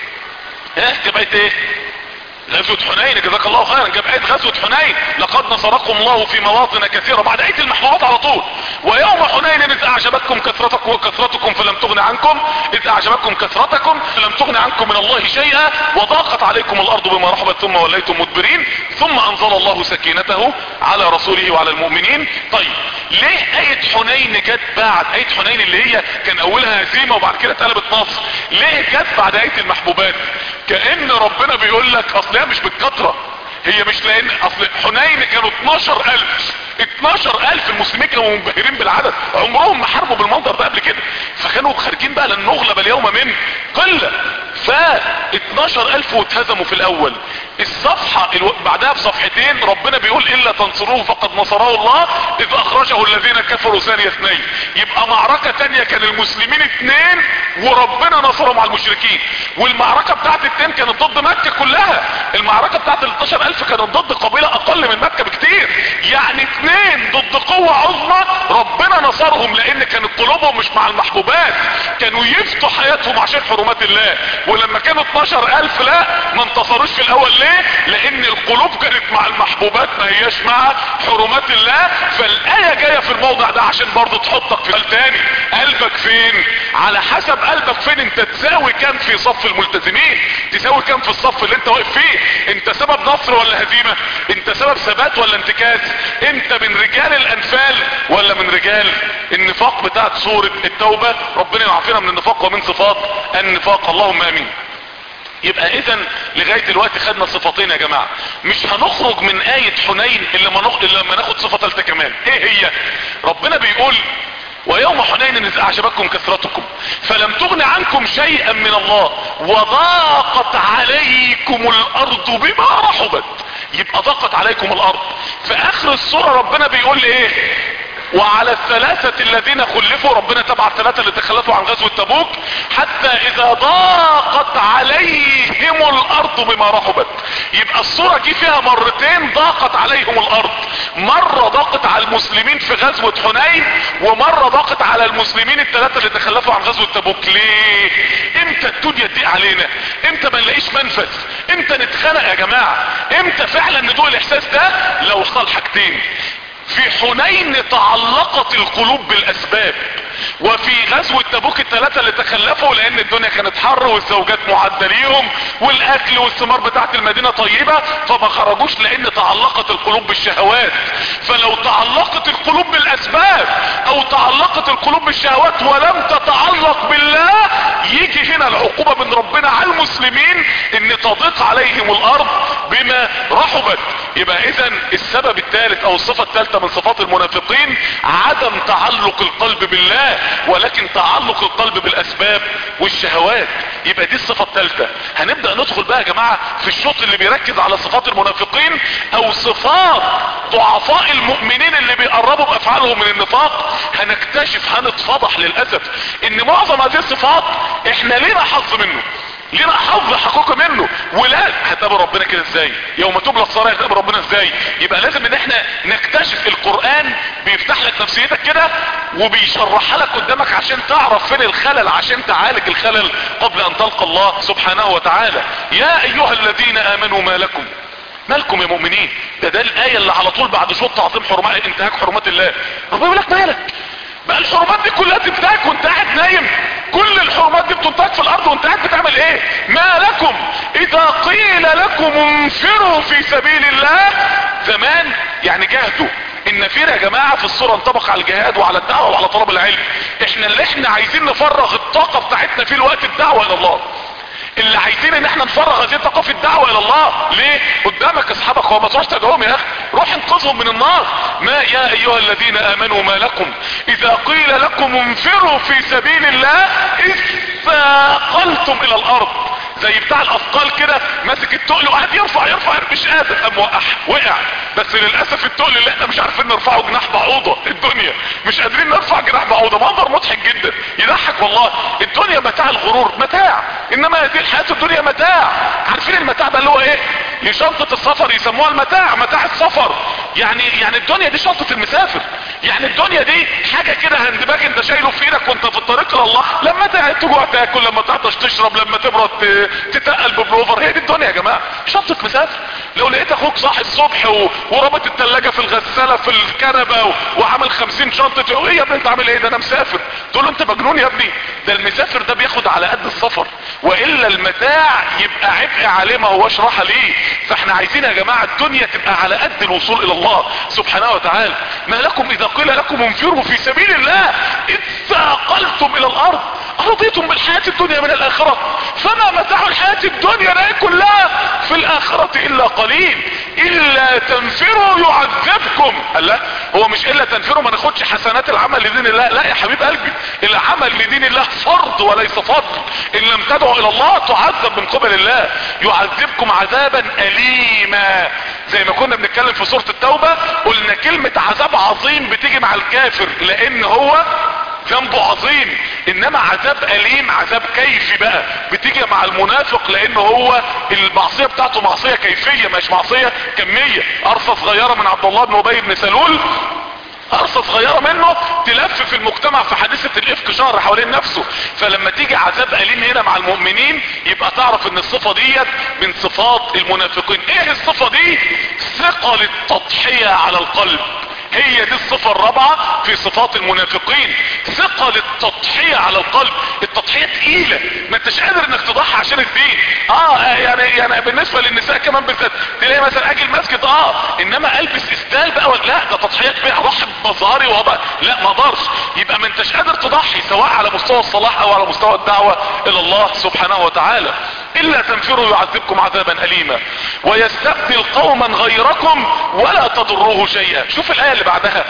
ها جاب ايه ايه غزوة حنين جزاك الله خيرا جاب آية غزوة حنين لقد نصركم الله في مواطن كثيرة بعد آية المحبوبات على طول ويوم حنين إذ أعجبتكم كثرتكم وكثرتكم فلم تغن عنكم إذ أعجبتكم كثرتكم فلم تغن عنكم من الله شيئا وضاقت عليكم الأرض بما رحبت ثم وليتم مدبرين ثم أنزل الله سكينته على رسوله وعلى المؤمنين طيب ليه آية حنين جت بعد آية حنين اللي هي كان أولها هزيمة وبعد كده اتقلبت نصر ليه جت بعد آية المحبوبات كأن ربنا بيقول لك أصل هي مش بالكثرة هي مش لان اصل حنين كانوا 12000 12000 المسلمين كانوا منبهرين بالعدد عمرهم ما حاربوا بالمنظر ده قبل كده فكانوا خارجين بقى لن نغلب اليوم من قلة ف 12000 واتهزموا في الاول الصفحة الو... بعدها بصفحتين ربنا بيقول الا تنصروه فقد نصره الله اذ اخرجه الذين كفروا ثاني اثنين يبقى معركة تانية كان المسلمين اتنين وربنا نصرهم على المشركين والمعركة بتاعت التين كانت ضد مكة كلها المعركة بتاعت ال 12000 كانت ضد قبيلة اقل من مكة بكتير يعني اتنين ضد قوة عظمى ربنا نصرهم لان كانت قلوبهم مش مع المحبوبات كانوا يفتوا حياتهم عشان حرمات الله ولما كانوا 12000 لا ما انتصروش في الاول ليه لان القلوب كانت مع المحبوبات ما هياش مع حرمات الله فالايه جايه في الموضع ده عشان برضه تحطك في تاني قلبك فين على حسب قلبك فين انت تساوي كام في صف الملتزمين تساوي كام في الصف اللي انت واقف فيه انت سبب نصر ولا هزيمه انت سبب ثبات ولا انتكاس انت من رجال الانفال ولا من رجال النفاق بتاعت سوره التوبه ربنا يعافينا من النفاق ومن صفات النفاق اللهم امين يبقى اذا لغاية دلوقتي خدنا صفتين يا جماعة مش هنخرج من آية حنين الا لما نخ... الا لما ناخد صفة ثالثة كمان ايه هي ربنا بيقول ويوم حنين اذ اعجبتكم كثرتكم فلم تغن عنكم شيئا من الله وضاقت عليكم الارض بما رحبت يبقى ضاقت عليكم الارض في اخر السورة ربنا بيقول ايه وعلى الثلاثة الذين خلفوا ربنا تبع الثلاثة اللي تخلفوا عن غزوة تبوك حتى اذا ضاقت عليهم الارض بما رحبت يبقى الصورة دي فيها مرتين ضاقت عليهم الارض مرة ضاقت على المسلمين في غزوة حنين ومرة ضاقت على المسلمين الثلاثة اللي تخلفوا عن غزوة تبوك ليه امتى الدنيا تضيق علينا امتى ما نلاقيش منفذ امتى نتخنق يا جماعة امتى فعلا ندوق الاحساس ده لو حصل حاجتين في حنين تعلقت القلوب بالاسباب وفي غزوة تبوك الثلاثة اللي تخلفوا لان الدنيا كانت حر والزوجات معدة ليهم والاكل والثمار بتاعت المدينة طيبة فما خرجوش لان تعلقت القلوب بالشهوات فلو تعلقت القلوب بالاسباب او تعلقت القلوب بالشهوات ولم تتعلق بالله يجي هنا العقوبة من ربنا على المسلمين ان تضيق عليهم الارض بما رحبت يبقى اذا السبب الثالث او الصفة الثالثة من صفات المنافقين عدم تعلق القلب بالله الله ولكن تعلق القلب بالاسباب والشهوات يبقى دي الصفة الثالثة هنبدأ ندخل بقى يا جماعة في الشوط اللي بيركز على صفات المنافقين او صفات ضعفاء المؤمنين اللي بيقربوا بافعالهم من النفاق هنكتشف هنتفضح للاسف ان معظم هذه الصفات احنا لينا حظ منه لينا حظ حقيقي منه ولا هتقابل ربنا كده ازاي يوم تبلى الصلاة هتقابل ربنا ازاي يبقى لازم ان احنا نكتشف القرآن بيفتح لك نفسيتك كده وبيشرحها لك قدامك عشان تعرف فين الخلل عشان تعالج الخلل قبل ان تلقى الله سبحانه وتعالى يا ايها الذين امنوا ما لكم مالكم يا مؤمنين ده ده الايه اللي على طول بعد شوط تعظيم حرمات انتهاك حرمات الله ربنا يقول لك مالك بقى الحرمات دي كلها تنتهك وانت قاعد نايم كل الحرمات دي بتنتهك في الارض وانت قاعد بتعمل ايه ما لكم اذا قيل لكم انفروا في سبيل الله زمان يعني جاهدوا النفير يا جماعة في الصورة انطبق على الجهاد وعلى الدعوة وعلى طلب العلم احنا اللي احنا عايزين نفرغ الطاقة بتاعتنا في الوقت الدعوة الى الله اللي عايزين ان احنا نفرغ هذه الطاقه في الدعوه الى الله ليه قدامك اصحابك هو ما تروحش تدعوهم يا اخي روح انقذهم من النار ما يا ايها الذين امنوا ما لكم اذا قيل لكم انفروا في سبيل الله اذ ثاقلتم الى الارض زي بتاع الاثقال كده ماسك التقل وقاعد يرفع يرفع مش قادر قام وقع وقع بس للاسف التقل اللي احنا مش عارفين نرفعه جناح بعوضه الدنيا مش قادرين نرفع جناح بعوضه منظر مضحك جدا يضحك والله الدنيا متاع الغرور متاع انما هذه الحياه الدنيا متاع عارفين المتاع ده اللي هو ايه شنطه السفر يسموها المتاع متاع السفر يعني يعني الدنيا دي شنطه المسافر يعني الدنيا دي حاجه كده هندباج انت شايله في ايدك وانت في الطريق لله لما تجوع تاكل لما تعطش تشرب لما تبرد تتقل ببلوفر هي دي الدنيا يا جماعه شنطه مسافر لو لقيت اخوك صاحي الصبح و... وربط التلاجة في الغسالة في الكنبة و... وعمل خمسين شنطة ايه يا ابني انت عامل ايه ده انا مسافر تقول له انت مجنون يا ابني ده المسافر ده بياخد على قد السفر والا المتاع يبقى عبء عليه ما هوش راحة ليه فاحنا عايزين يا جماعة الدنيا تبقى على قد الوصول الى الله سبحانه وتعالى ما لكم اذا قيل لكم انفروا في سبيل الله اذ ثاقلتم الى الارض رضيتم بالحياة الدنيا من الاخرة فما متاع الحياة الدنيا لا كلها في الاخرة الا قليل الا تنفروا يعذبكم الله هو مش الا تنفروا ما ناخدش حسنات العمل لدين الله لا يا حبيب قلبي العمل لدين الله فرض وليس فضل ان لم تدعوا الى الله تعذب من قبل الله يعذبكم عذابا اليما زي ما كنا بنتكلم في سورة التوبة قلنا كلمة عذاب عظيم بتيجي مع الكافر لان هو ذنبه عظيم انما عذاب اليم عذاب كيفي بقى بتيجي مع المنافق لان هو المعصية بتاعته معصية كيفية مش معصية كمية قرصة صغيرة من عبد الله بن ابي بن سلول قرصة صغيرة منه تلف في المجتمع في حادثة الافك شهر حوالين نفسه فلما تيجي عذاب اليم هنا مع المؤمنين يبقى تعرف ان الصفة ديت من صفات المنافقين ايه الصفة دي ثقل التضحية على القلب هي دي الصفة الرابعة في صفات المنافقين ثقل التضحية على القلب التضحية تقيلة ما انتش قادر انك تضحي عشان الدين اه يعني يعني بالنسبة للنساء كمان بالذات تلاقي مثلا اجي المسجد اه انما البس اسدال بقى ولا لا ده تضحية كبيرة اضحي بمظهري وضع لا ما اقدرش يبقى ما انتش قادر تضحي سواء على مستوى الصلاح او على مستوى الدعوة الى الله سبحانه وتعالى الا تنفروا يعذبكم عذابا اليما ويستبدل قوما غيركم ولا تضروه شيئا شوف الايه اللي بعدها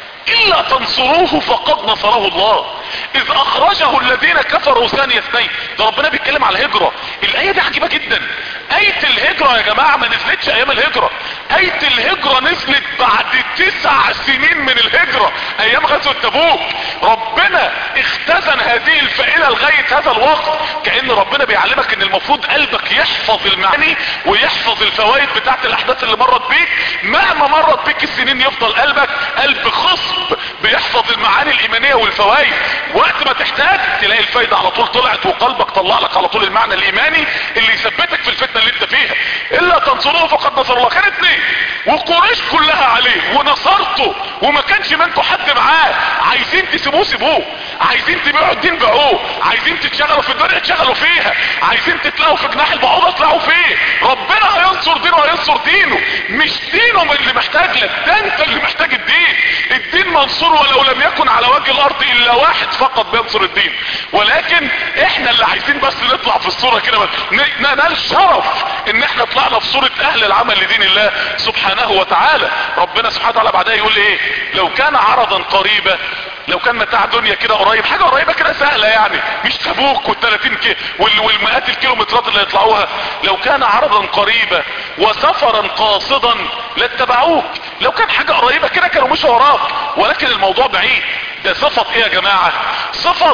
الا تنصروه فقد نصره الله اذ اخرجه الذين كفروا ثاني اثنين ده ربنا بيتكلم على الهجرة الاية دي عجيبة جدا اية الهجرة يا جماعة ما نزلتش ايام الهجرة اية الهجرة نزلت بعد تسع سنين من الهجرة ايام غزوة تبوك ربنا اختزن هذه الفائلة لغاية هذا الوقت كأن ربنا بيعلمك ان المفروض قلبك يحفظ المعاني ويحفظ الفوائد بتاعت الاحداث اللي مرت بيك مهما مرت بيك السنين يفضل قلبك قلب خصب بيحفظ المعاني الايمانية والفوائد وقت ما تحتاج تلاقي الفايدة على طول طلعت وقلبك طلع لك على طول المعنى الايماني اللي يثبتك في الفتنة اللي انت فيها الا تنصروه فقد نصر الله كان اتنين وقريش كلها عليه ونصرته وما كانش منكم حد معاه عايزين تسيبوه سيبوه عايزين تبيعوا الدين بيعوه عايزين تتشغلوا في الدنيا تشغلوا فيها عايزين تتلاقوا في جناح البعوضة تلاقوا فيه ربنا هينصر دينه هينصر دينه مش دينه اللي محتاج لك ده انت اللي محتاج الدين الدين منصور ولو لم يكن على وجه الارض الا واحد فقط بينصر الدين ولكن احنا اللي عايزين بس نطلع في الصورة كده ننال شرف ان احنا طلعنا في صورة اهل العمل لدين الله سبحانه وتعالى ربنا سبحانه وتعالى بعدها يقول ايه لو كان عرضا قريبا لو كان متاع دنيا كده قريب حاجة قريبة كده سهلة يعني مش تبوك وال30 كي وال- والمئات الكيلومترات اللي يطلعوها لو كان عرضا قريبا وسفرا قاصدا لاتبعوك لو كان حاجة قريبة كده كانوا مشوا وراك ولكن الموضوع بعيد ده صفة ايه يا جماعة صفة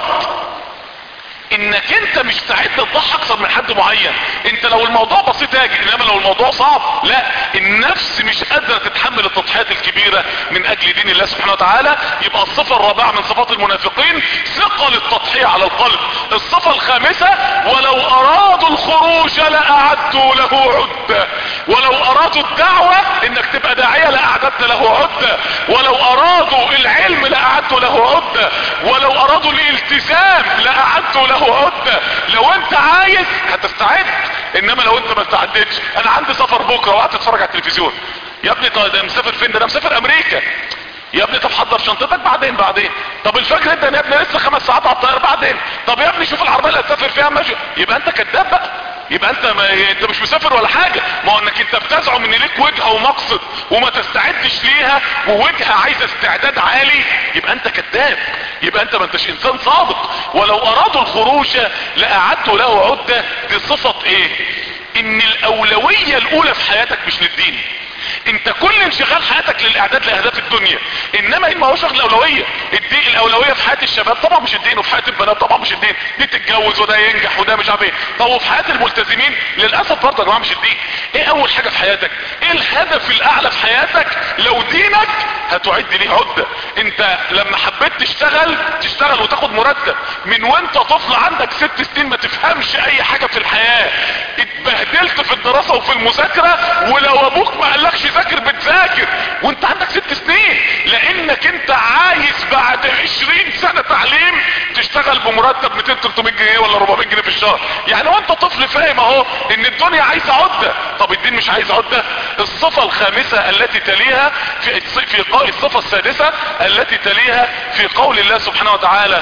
انك انت مش مستعد تضحي اكثر من حد معين انت لو الموضوع بسيط هاجي انما لو الموضوع صعب لا النفس مش قادرة تتحمل التضحيات الكبيرة من اجل دين الله سبحانه وتعالى يبقى الصفة الرابعة من صفات المنافقين ثقل التضحية على القلب الصفة الخامسة ولو ارادوا الخروج لاعدوا له عدة ولو ارادوا الدعوة انك تبقى داعية لاعددت له عدة ولو ارادوا العلم لاعدوا له عدة ولو ارادوا الالتزام لاعدوا له عدة لو انت عايز هتستعد انما لو انت ما استعدتش انا عندي سفر بكرة وقت اتفرج على التلفزيون يا ابني طيب ده مسافر فين ده انا مسافر امريكا يا ابني طب حضر شنطتك بعدين بعدين طب الفجر انت يا ابني لسه خمس ساعات على الطياره بعدين طب يا ابني شوف العربيه اللي هتسافر فيها ماشي يبقى انت كذاب بقى يبقى انت ما انت مش مسافر ولا حاجه ما هو انك انت بتزعم ان ليك وجهه ومقصد وما تستعدش ليها ووجهه عايزه استعداد عالي يبقى انت كذاب يبقى انت ما انتش انسان صادق ولو ارادوا الخروج لاعدوا له عده دي صفه ايه ان الاولويه الاولى في حياتك مش للدين انت كل انشغال حياتك للاعداد لاهداف الدنيا انما ان ما هوش الاولويه الدين الاولويه في حياه الشباب طبعا مش الدين وفي حياه البنات طبعا مش الدين دي تتجوز وده ينجح وده مش عارف ايه طب وفي حياه الملتزمين للاسف برضه يا جماعه مش الدين ايه اول حاجه في حياتك ايه الهدف الاعلى في حياتك لو دينك هتعد ليه عده انت لما حبيت تشتغل تشتغل وتاخد مرتب من وانت طفل عندك ست سنين ما تفهمش اي حاجه في الحياه اتبهدلت في الدراسه وفي المذاكره ولو ابوك ما قالكش ذاكر بتذاكر وانت عندك ست سنين لانك انت عايز بعد عشرين سنة تعليم تشتغل بمرتب 200 300 جنيه ولا 400 جنيه في الشهر يعني وانت طفل فاهم اهو ان الدنيا عايزة عدة طب الدين مش عايز عدة الصفة الخامسة التي تليها في في قا- الصفة السادسة التي تليها في قول الله سبحانه وتعالى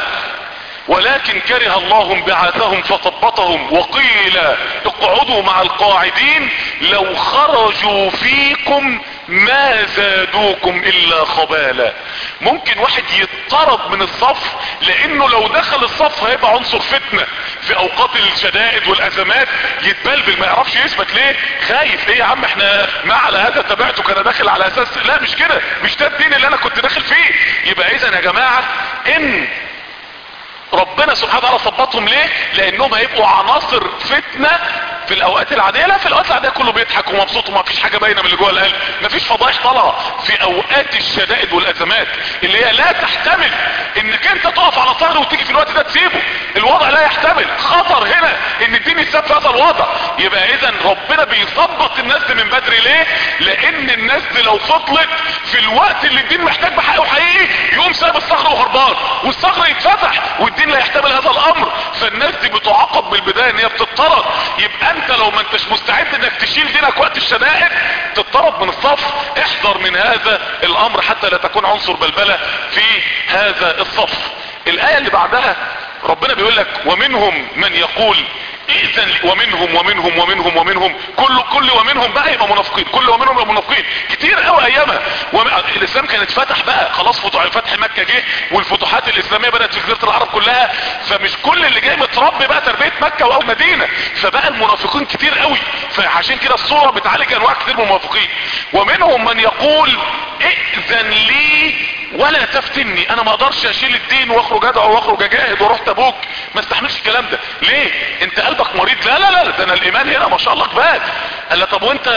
ولكن كره الله انبعاثهم فثبطهم وقيل اقعدوا مع القاعدين لو خرجوا فيكم ما زادوكم الا خبالا ممكن واحد يطرد من الصف لانه لو دخل الصف هيبقى عنصر فتنة في اوقات الشدائد والازمات يتبلبل ما يعرفش يثبت ليه خايف ايه يا عم احنا ما على هذا تبعتك انا داخل على اساس لا مش كده مش ده الدين اللي انا كنت داخل فيه يبقى اذا يا جماعة ان ربنا سبحانه وتعالى ثبطهم ليه لانهم هيبقوا عناصر فتنة في الاوقات العادية لا في الاوقات العادية كله بيضحك ومبسوط وما فيش حاجة باينة من اللي جوه القلب ما فيش فضايح طالعة في اوقات الشدائد والازمات اللي هي لا تحتمل انك انت تقف على ثغر وتيجي في الوقت ده تسيبه الوضع لا يحتمل خطر هنا ان الدين يساب في هذا الوضع يبقى اذا ربنا بيثبط الناس دي من بدري ليه لان الناس دي لو فضلت في الوقت اللي الدين محتاج بحقه حقيقي يقوم سايب الثغر وهربان والثغر يتفتح والدين لا يحتمل هذا الامر فالناس دي بتعاقب من البدايه ان هي بتضطرد يبقى انت لو ما انتش مستعد انك تشيل دينك وقت الشدائد تضطرد من الصف احذر من هذا الامر حتى لا تكون عنصر بلبله في هذا الصف الايه اللي بعدها ربنا بيقول لك ومنهم من يقول اذن لي ومنهم ومنهم ومنهم ومنهم كل كل ومنهم بقى يبقى منافقين كل ومنهم يبقى منافقين كتير قوي ايامها وم... الاسلام كان اتفتح بقى خلاص فتح, فتح مكه جه والفتوحات الاسلاميه بدات في جزيره العرب كلها فمش كل اللي جاي متربي بقى تربيه مكه او مدينه فبقى المنافقين كتير قوي فعشان كده الصوره بتعالج انواع كتير من المنافقين ومنهم من يقول ائذن لي ولا تفتني انا ما اقدرش اشيل الدين واخرج ادعو واخرج اجاهد واروح تبوك ما استحملش الكلام ده ليه انت قلبك مريض لا لا لا ده انا الايمان هنا ما شاء الله كبات قال له طب وانت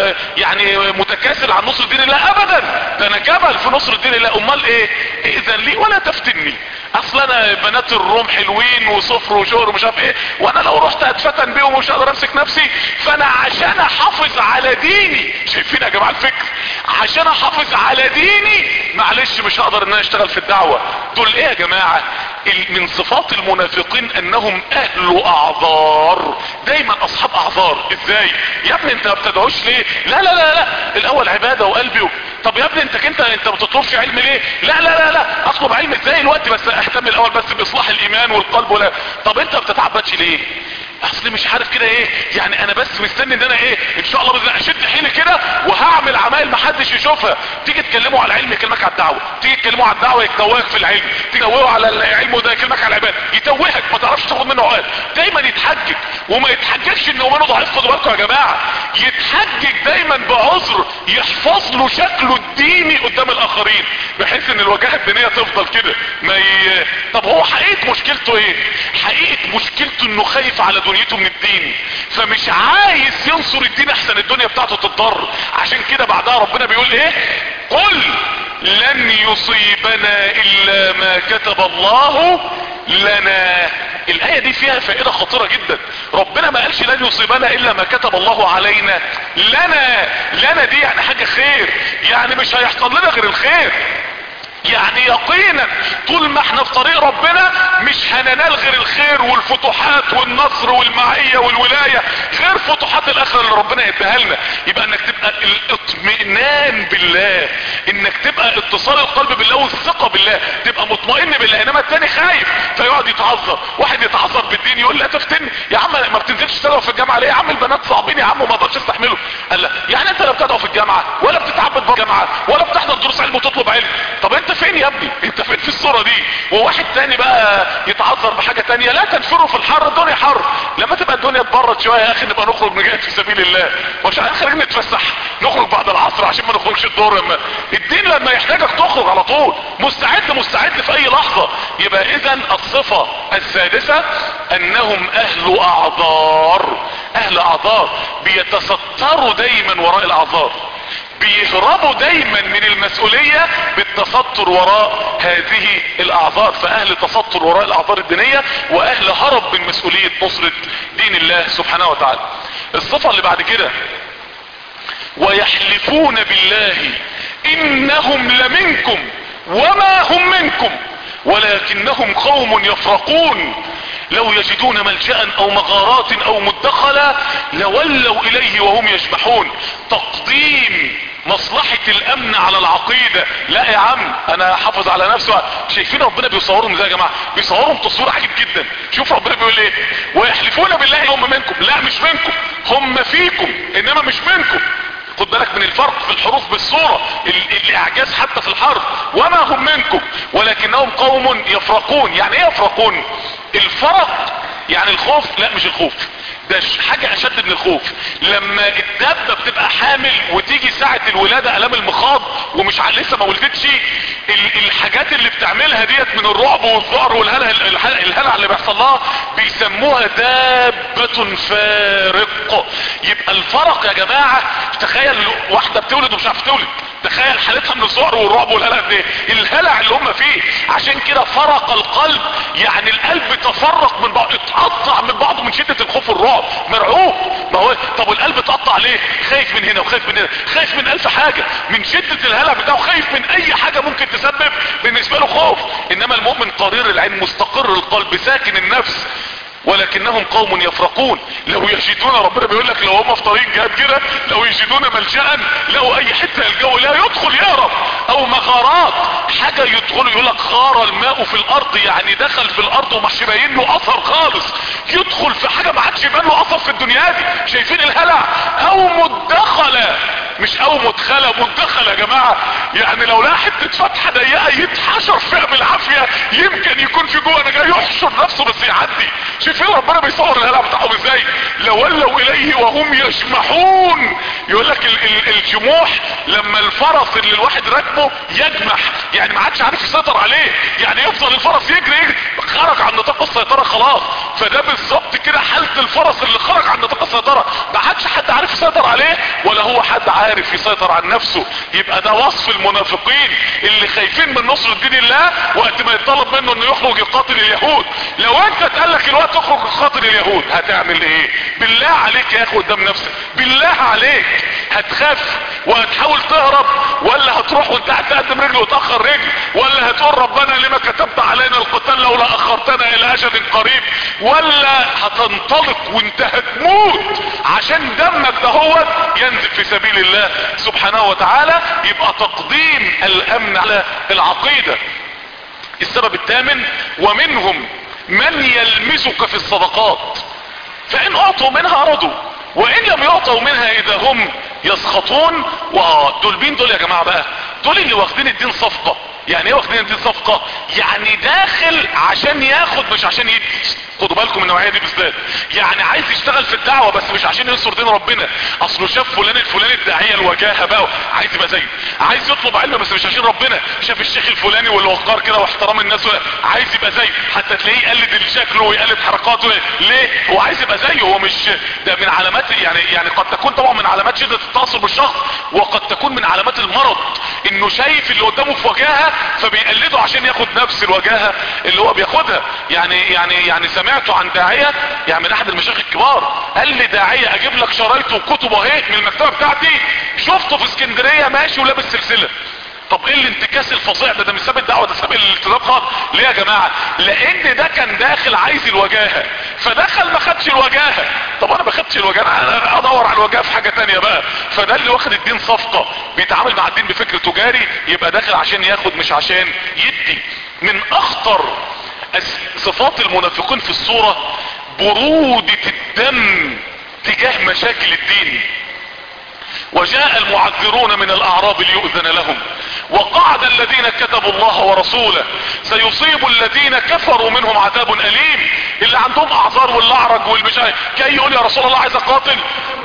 يعني متكاسل عن نصر الدين الله ابدا ده انا جبل في نصر الدين الله امال ايه اذن لي ولا تفتني اصل انا بنات الروم حلوين وصفر وشهر ومش عارف ايه وانا لو رحت اتفتن بيهم ومش هقدر امسك نفسي فانا عشان احافظ على ديني شايفين يا جماعه الفكر عشان احافظ على ديني معلش مش هقدر ان انا اشتغل في الدعوه دول ايه يا جماعه من صفات المنافقين انهم اهل اعذار دايما اصحاب اعذار ازاي يا ابني انت ما بتدعوش ليه لا لا لا لا الاول عباده وقلبي و... طب يا ابني انت انت انت ما بتطلبش علم ليه لا لا لا لا اطلب علم ازاي الوقت بس اهتم الاول بس باصلاح الايمان والقلب ولا طب انت ما بتتعبدش ليه اصل مش عارف كده ايه يعني انا بس مستني ان انا ايه ان شاء الله باذن الله اشد حيلي كده وهعمل عمايل محدش يشوفها تيجي تكلموا على العلم يكلمك على الدعوه تيجي تكلموا على الدعوه يتوهك في العلم تيجي تكلموا على العلم وده يكلمك على العباده يتوهك ما تعرفش تاخد منه عقل دايما يتحجج وما يتحججش ان ايمانه ضعيف خدوا بالكم يا جماعه يتحجج دايما بعذر يحفظ له شكله الديني قدام الاخرين بحيث ان الوجاهه الدينيه تفضل كده ما ي... طب هو حقيقه مشكلته ايه حقيقه مشكلته انه خايف على دنيته من الدين فمش عايز ينصر الدين احسن الدنيا بتاعته تتضر عشان كده بعدها ربنا بيقول ايه قل لن يصيبنا الا ما كتب الله لنا الايه دي فيها فائده خطيره جدا ربنا ما قالش لن يصيبنا الا ما كتب الله علينا لنا لنا دي يعني حاجه خير يعني مش هيحصل لنا غير الخير يعني يقينا طول ما احنا في طريق ربنا مش هننال غير الخير والفتوحات والنصر والمعية والولاية غير فتوحات الاخرة اللي ربنا يديها لنا يبقى انك تبقى الاطمئنان بالله انك تبقى اتصال القلب بالله والثقة بالله تبقى مطمئن بالله انما التاني خايف فيقعد يتعذر واحد يتعذر بالدين يقول لا تفتني يا عم ما بتنزلش تدعو في الجامعة ليه يا عم البنات صعبين يا عم وما اقدرش استحمله قال لا يعني انت لا بتدعو في الجامعة ولا بتتعبد بره الجامعة ولا بتحضر دروس علم وتطلب علم طب انت فين يا ابني انت فين في الصورة دي وواحد تاني بقى يتعذر بحاجة تانية لا تنفروا في الحر الدنيا حر لما تبقى الدنيا تبرد شوية يا اخي نبقى نخرج نجاهد في سبيل الله مش خارج نتفسح نخرج بعد العصر عشان ما نخرجش الدور لما الدين لما يحتاجك تخرج على طول مستعد مستعد في اي لحظة يبقى اذا الصفة السادسة انهم اهل اعذار اهل اعذار بيتستروا دايما وراء الاعذار بيهربوا دايما من المسؤولية بالتستر وراء هذه الاعذار فاهل تستر وراء الاعذار الدينية واهل هرب من مسؤولية نصرة دين الله سبحانه وتعالى الصفة اللي بعد كده ويحلفون بالله انهم لمنكم وما هم منكم ولكنهم قوم يفرقون لو يجدون ملجأ او مغارات او مدخلا لولوا اليه وهم يجمحون تقديم مصلحة الامن على العقيدة لا يا عم انا حافظ على نفسي شايفين ربنا بيصورهم ازاي يا جماعة بيصورهم تصوير عجيب جدا شوف ربنا بيقول ايه ويحلفون بالله هم منكم لا مش منكم هم فيكم انما مش منكم خد بالك من الفرق في الحروف بالصورة الاعجاز حتى في الحرف وما هم منكم ولكنهم قوم يفرقون يعني ايه يفرقون الفرق يعني الخوف لا مش الخوف ده حاجة اشد من الخوف لما الدابة بتبقى حامل وتيجي ساعة الولادة الام المخاض ومش لسه ما ولدتش الحاجات اللي بتعملها ديت من الرعب والذعر والهلع الهلع اللي بيحصل لها بيسموها دابة فارق يبقى الفرق يا جماعة تخيل واحدة بتولد ومش عارفة تولد تخيل حالتها من الذعر والرعب والهلع ده الهلع اللي هم فيه عشان كده فرق القلب يعني القلب تفرق من بعض اتقطع من بعضه من شدة الخوف والرعب مرعوب ما هو طب والقلب اتقطع ليه خايف من هنا وخايف من هنا خايف من الف حاجة من شدة الهلع بتاعه خايف من اي حاجة ممكن تسبب بالنسبة له خوف انما المؤمن قرير العين مستقر القلب ساكن النفس ولكنهم قوم يفرقون لو يجدون ربنا بيقول لك لو هم في طريق جهاد كده لو يجدون ملجأ لو اي حته الجو لا يدخل يهرب او مغارات حاجه يدخل يقول لك غار الماء في الارض يعني دخل في الارض ومش باين له اثر خالص يدخل في حاجه ما عادش يبان له اثر في الدنيا دي شايفين الهلع او مدخله مش او مدخله مدخله يا جماعه يعني لو لقى حته فتحه ضيقه يتحشر فيها بالعافيه يمكن يكون في جوه انا جاي يحشر نفسه بس يعدي شايفين ربنا بيصور الهلع بتاعهم ازاي لولوا اليه وهم يجمحون يقول لك ال ال الجموح لما الفرس اللي الواحد راكبه يجمح يعني ما عادش عارف يسيطر عليه يعني يفضل الفرس يجري يجري خرج عن نطاق السيطره خلاص فده بالظبط كده حاله الفرس اللي خرج عن نطاق السيطره ما عادش حد عارف يسيطر عليه ولا هو حد عارف يسيطر عن نفسه يبقى ده وصف المنافقين اللي خايفين من نصر دين الله وقت ما يطلب منه انه يخرج يقاتل اليهود لو انت اتقال لك الوقت تخرج تقاتل اليهود هتعمل ايه بالله عليك يا اخي قدام نفسك بالله عليك هتخاف وهتحاول تهرب ولا هتروح وانت هتقدم رجل وتاخر رجل ولا هتقول ربنا لما كتبت علينا القتال لولا اخرتنا الى اجل قريب ولا هتنطلق وانت هتموت عشان دمك دهوت ينزل في سبيل الله سبحانه وتعالى يبقى تقديم الامن على العقيدة السبب الثامن ومنهم من يلمسك في الصدقات فان اعطوا منها رضوا وان لم يعطوا منها اذا هم يسخطون ودول مين دول يا جماعة بقى دول اللي واخدين الدين صفقة يعني ايه واخدين الدين صفقة يعني داخل عشان ياخد مش عشان يدي خدوا بالكم من النوعيه دي بالذات يعني عايز يشتغل في الدعوه بس مش عشان ينصر دين ربنا اصله شاف فلان الفلاني الداعيه الوجاهه بقى عايز يبقى زيه عايز يطلب علم بس مش عشان ربنا شاف الشيخ الفلاني والوقار كده واحترام الناس عايز يبقى زيه حتى تلاقيه يقلد شكله ويقلد حركاته ليه هو عايز يبقى زيه هو مش ده من علامات يعني يعني قد تكون طبعا من علامات شده التاثر بالشخص وقد تكون من علامات المرض انه شايف اللي قدامه في وجاهه فبيقلده عشان ياخد نفس الوجاهه اللي هو بياخدها يعني يعني يعني سمعت عن داعية يعني من احد المشايخ الكبار قال لي داعية اجيب لك شرايطه وكتبه اهي من المكتبة بتاعتي شفته في اسكندرية ماشي ولابس سلسلة طب ايه الانتكاس الفظيع ده ده مش ساب الدعوه ده ساب الالتزام خالص ليه يا جماعه لان ده كان داخل عايز الوجاهه فدخل ما خدش الوجاهه طب انا ما خدتش الوجاهه انا ادور على الوجاهه في حاجه تانية بقى فده اللي واخد الدين صفقه بيتعامل مع الدين بفكر تجاري يبقى داخل عشان ياخد مش عشان يدي من اخطر صفات المنافقين في الصورة برودة الدم تجاه مشاكل الدين وجاء المعذرون من الاعراب ليؤذن لهم وقعد الذين كتبوا الله ورسوله سيصيب الذين كفروا منهم عذاب اليم اللي عندهم اعذار والاعرج والمشاهد كي يقول يا رسول الله عايز اقاتل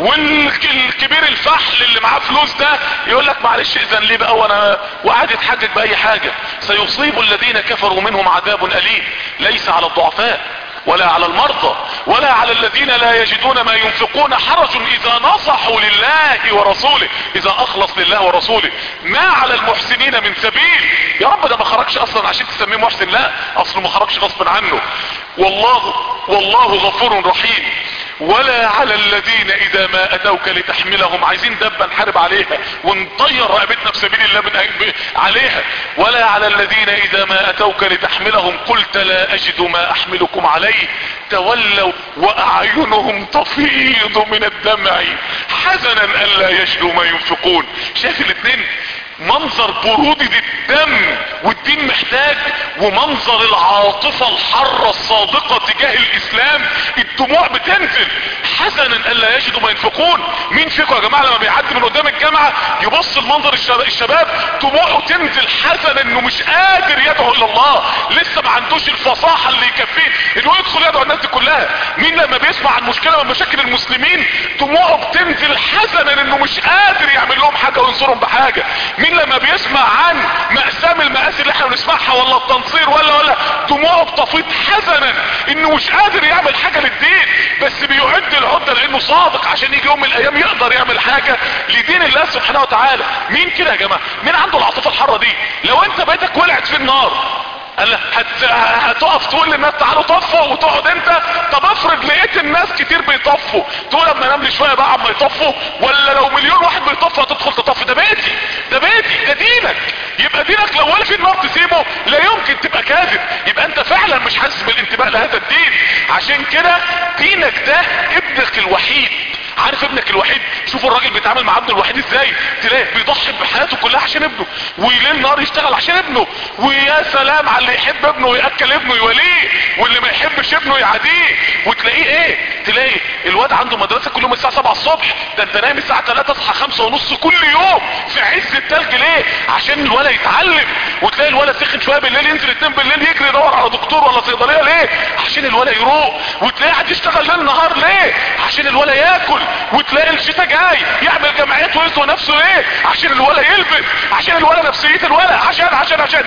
والكبير الفحل اللي معاه فلوس ده يقول لك معلش اذن لي بقى وانا وقعد يتحجج باي حاجة سيصيب الذين كفروا منهم عذاب اليم ليس على الضعفاء ولا على المرضى ولا على الذين لا يجدون ما ينفقون حرج اذا نصحوا لله ورسوله اذا اخلص لله ورسوله ما على المحسنين من سبيل يا رب ده ما خرجش اصلا عشان تسميه محسن لا اصله ما خرجش غصبا عنه والله والله غفور رحيم ولا على الذين اذا ما اتوك لتحملهم عايزين دبة نحارب عليها ونطير رقبتنا في سبيل الله من عليها ولا على الذين اذا ما اتوك لتحملهم قلت لا اجد ما احملكم عليه تولوا واعينهم تفيض من الدمع حزنا الا يجدوا ما ينفقون شايف الاثنين منظر برودة الدم والدين محتاج ومنظر العاطفة الحرة الصادقة تجاه الاسلام الدموع بتنزل حزنا الا يجدوا ما ينفقون مين فيكم يا جماعة لما بيعدي من قدام الجامعة يبص المنظر الشباب دموعه تنزل حزنا انه مش قادر يدعو الى الله لسه ما عندوش الفصاحة اللي يكفيه انه يدخل يدعو الناس دي كلها مين لما بيسمع عن مشكلة من مشاكل المسلمين دموعه بتنزل حزنا انه مش قادر يعمل لهم حاجة وينصرهم بحاجة مين لما بيسمع عن مأسام المآسي اللي احنا بنسمعها ولا التنصير ولا ولا دموعه بتفيض حزنا انه مش قادر يعمل حاجة للدين بس بيعد العدة لانه صادق عشان يجي يوم من الايام يقدر يعمل حاجة لدين الله سبحانه وتعالى مين كده يا جماعة مين عنده العاطفة الحرة دي لو انت بيتك ولعت في النار قال هت... هتقف تقول للناس تعالوا طفوا وتقعد انت طب افرض لقيت الناس كتير بيطفوا تقول اما انام لي شويه بقى عم يطفوا ولا لو مليون واحد بيطفوا هتدخل تطفي ده بيتي ده بيتي ده دينك يبقى دينك لو ولا في النار تسيبه لا يمكن تبقى كاذب يبقى انت فعلا مش حاسس بالانتماء لهذا الدين عشان كده دينك ده ابنك الوحيد عارف ابنك الوحيد شوفوا الراجل بيتعامل مع ابنه الوحيد ازاي تلاقيه بيضحي بحياته كلها عشان ابنه وليل نهار يشتغل عشان ابنه ويا سلام على اللي يحب ابنه وياكل ابنه يوليه واللي ما يحبش ابنه يعاديه وتلاقيه ايه تلاقي الواد عنده مدرسه كل يوم الساعه 7 الصبح ده انت نايم الساعه 3 تصحى 5 ونص كل يوم في عز التلج ليه عشان الولد يتعلم وتلاقي الولد سخن شويه بالليل ينزل 2 بالليل يجري يدور على دكتور ولا صيدليه ليه عشان الولد يروق وتلاقيه قاعد يشتغل ليل نهار ليه عشان الولد ياكل وتلاقي الشتاء جاي يعمل جمعيات ويسوى نفسه ايه عشان الولد يلبس عشان الولد نفسية الولد عشان عشان عشان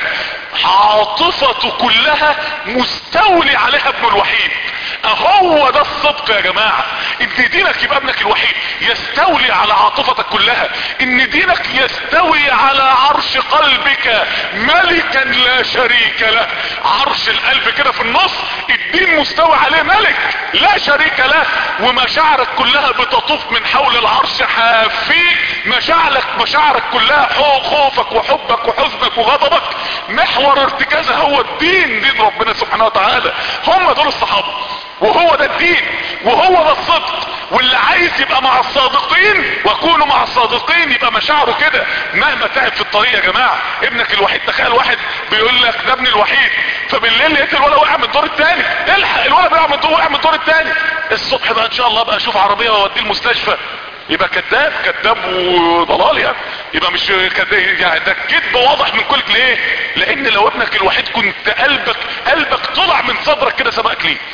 عاطفته كلها مستولي عليها ابنه الوحيد اهو ده الصدق يا جماعة ان دينك يبقى ابنك الوحيد يستولي على عاطفتك كلها ان دينك يستوي على عرش قلبك ملكا لا شريك له عرش القلب كده في النص الدين مستوي عليه ملك لا شريك له ومشاعرك كلها بتطوف من حول العرش حافيك مشاعرك مشاعرك كلها خوفك وحبك وحزنك وغضبك محور ارتكازها هو الدين دين ربنا سبحانه وتعالى هم دول الصحابة وهو ده الدين وهو ده الصدق واللي عايز يبقى مع الصادقين وكونوا مع الصادقين يبقى مشاعره كده مهما تعب في الطريق يا جماعه ابنك الوحيد تخيل واحد بيقول لك ده ابني الوحيد فبالليل لقيت الولد وقع من الدور الثاني الحق الولد وقع من الدور وقع من الدور الثاني الصبح بقى ان شاء الله بقى اشوف عربيه واوديه المستشفى يبقى كذاب كذاب وضلال يعني يبقى مش كذاب يعني ده كذب واضح من كل ليه لان لو ابنك الوحيد كنت قلبك قلبك طلع من صدرك كده سبقك ليه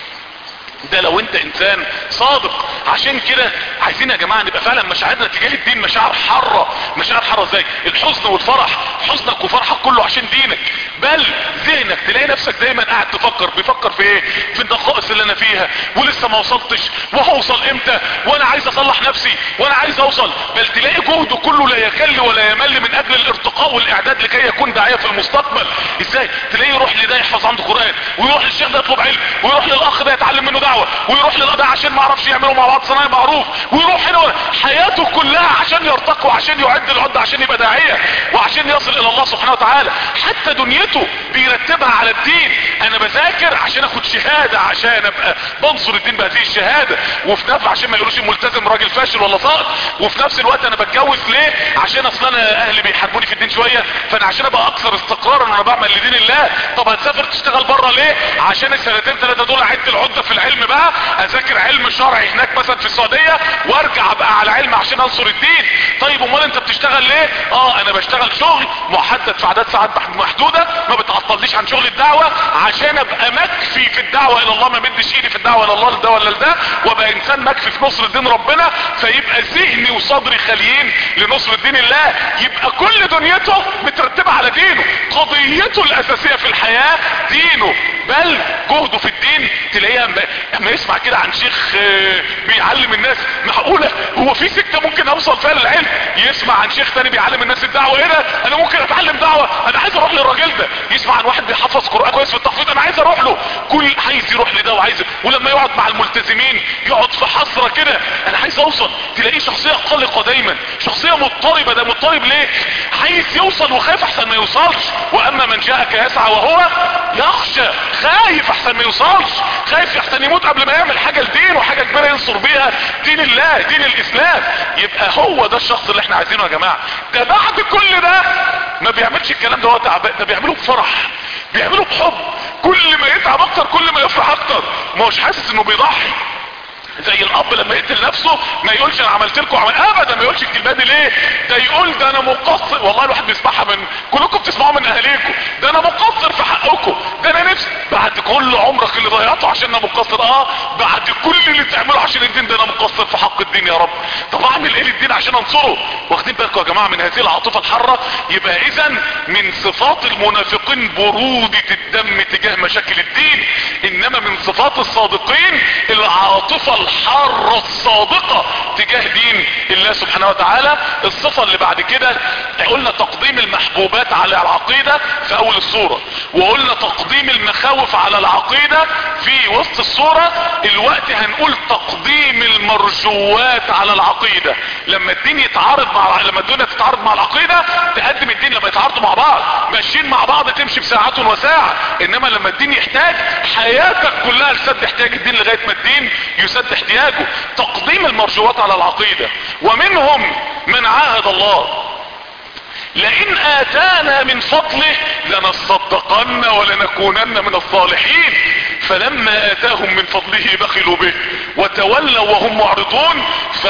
ده لو انت انسان صادق عشان كده عايزين يا جماعه نبقى فعلا مشاعرنا تجاه الدين مشاعر حاره مشاعر حاره ازاي الحزن والفرح حزنك وفرحك كله عشان دينك بل ذهنك تلاقي نفسك دايما قاعد تفكر بيفكر في ايه في النقائص اللي انا فيها ولسه ما وصلتش وهوصل امتى وانا عايز اصلح نفسي وانا عايز اوصل بل تلاقي جهده كله لا يكل ولا يمل من اجل الارتقاء والاعداد لكي يكون داعيه في المستقبل ازاي تلاقيه يروح لده يحفظ عنده قران ويروح للشيخ ده يطلب علم ويروح للاخ ده يتعلم منه دعوه ويروح للقضاء عشان ما يعرفش يعملوا مع بعض صنايع معروف ويروح هنا حياته كلها عشان يرتقي وعشان يعد العدة عشان يبقى داعية وعشان يصل الى الله سبحانه وتعالى حتى دنيته بيرتبها على الدين انا بذاكر عشان اخد شهادة عشان ابقى بنصر الدين بهذه الشهادة وفي نفس عشان ما يقولوش الملتزم راجل فاشل ولا ساقط وفي نفس الوقت انا بتجوز ليه عشان اصل انا اهلي بيحاربوني في الدين شوية فانا عشان ابقى اكثر استقرارا وانا بعمل لدين الله طب هتسافر تشتغل بره ليه عشان السنتين ثلاثة دول اعد العدة في العلم بقى اذاكر علم شرعي هناك مثلا في السعودية وارجع ابقى على علم عشان انصر الدين طيب امال انت بتشتغل ليه اه انا بشتغل شغل محدد في عدد ساعات محدودة ما بتعطلنيش عن شغل الدعوة عشان ابقى مكفي في الدعوة الى الله ما مدش ايدي في الدعوة الى الله لده ولا لده وابقى انسان مكفي في نصر الدين ربنا فيبقى ذهني وصدري خاليين لنصر الدين الله يبقى كل دنيته مترتبة على دينه قضيته الاساسية في الحياة دينه بل جهده في الدين تلاقيها اما يسمع كده عن شيخ بيعلم الناس معقولة هو في سكة ممكن اوصل فيها للعلم يسمع عن شيخ تاني بيعلم الناس الدعوة هنا انا ممكن اتعلم دعوة انا عايز اروح للراجل ده يسمع عن واحد بيحفظ قرآن كويس في التحفيظ انا عايز اروح له كل عايز يروح لده وعايز ولما يقعد مع الملتزمين يقعد في حسرة كده انا عايز اوصل تلاقيه شخصية قلقة دايما شخصية مضطربة ده مضطرب ليه عايز يوصل وخايف احسن ما يوصلش واما من جاءك يسعى وهو يخشى خايف احسن ما يوصلش خايف احسن يموت قبل ما يعمل حاجة لدين وحاجة كبيرة ينصر بيها دين الله دين الاسلام يبقى هو ده الشخص اللي احنا عايزينه يا جماعة ده بعد كل ده ما بيعملش الكلام ده هو تعبان ده بيعمله بفرح بيعمله بحب كل ما يتعب اكتر كل ما يفرح اكتر ما هوش حاسس انه بيضحي زي الاب لما يقتل نفسه ما يقولش انا عملت لكم عمل ابدا ما يقولش الكلمه دي ليه ده يقول ده انا مقصر والله الواحد بيسمعها من كلكم بتسمعوا من اهاليكم ده انا مقصر في حقكم ده انا نفسي بعد كل عمرك اللي ضيعته عشان انا مقصر اه بعد كل اللي تعمله عشان الدين ده انا مقصر في حق الدين يا رب طب اعمل ايه للدين عشان انصره واخدين بالكم يا جماعه من هذه العاطفه الحاره يبقى اذا من صفات المنافقين برودة الدم تجاه مشاكل الدين انما من صفات الصادقين العاطفه الحارة الصادقة تجاه دين الله سبحانه وتعالى الصفة اللي بعد كده قلنا تقديم المحبوبات على العقيدة في اول الصورة وقلنا تقديم المخاوف على العقيدة في وسط الصورة الوقت هنقول تقديم المرجوات على العقيدة لما الدين يتعارض مع لما الدنيا تتعارض مع العقيدة تقدم الدين لما يتعارضوا مع بعض ماشيين مع بعض تمشي بساعات وساعة انما لما الدين يحتاج حياتك كلها لسد احتياج الدين لغاية ما الدين يسد احتياجه تقديم المرجوات على العقيدة ومنهم من عاهد الله لئن اتانا من فضله لنصدقن ولنكونن من الصالحين فلما اتاهم من فضله بخلوا به وتولوا وهم معرضون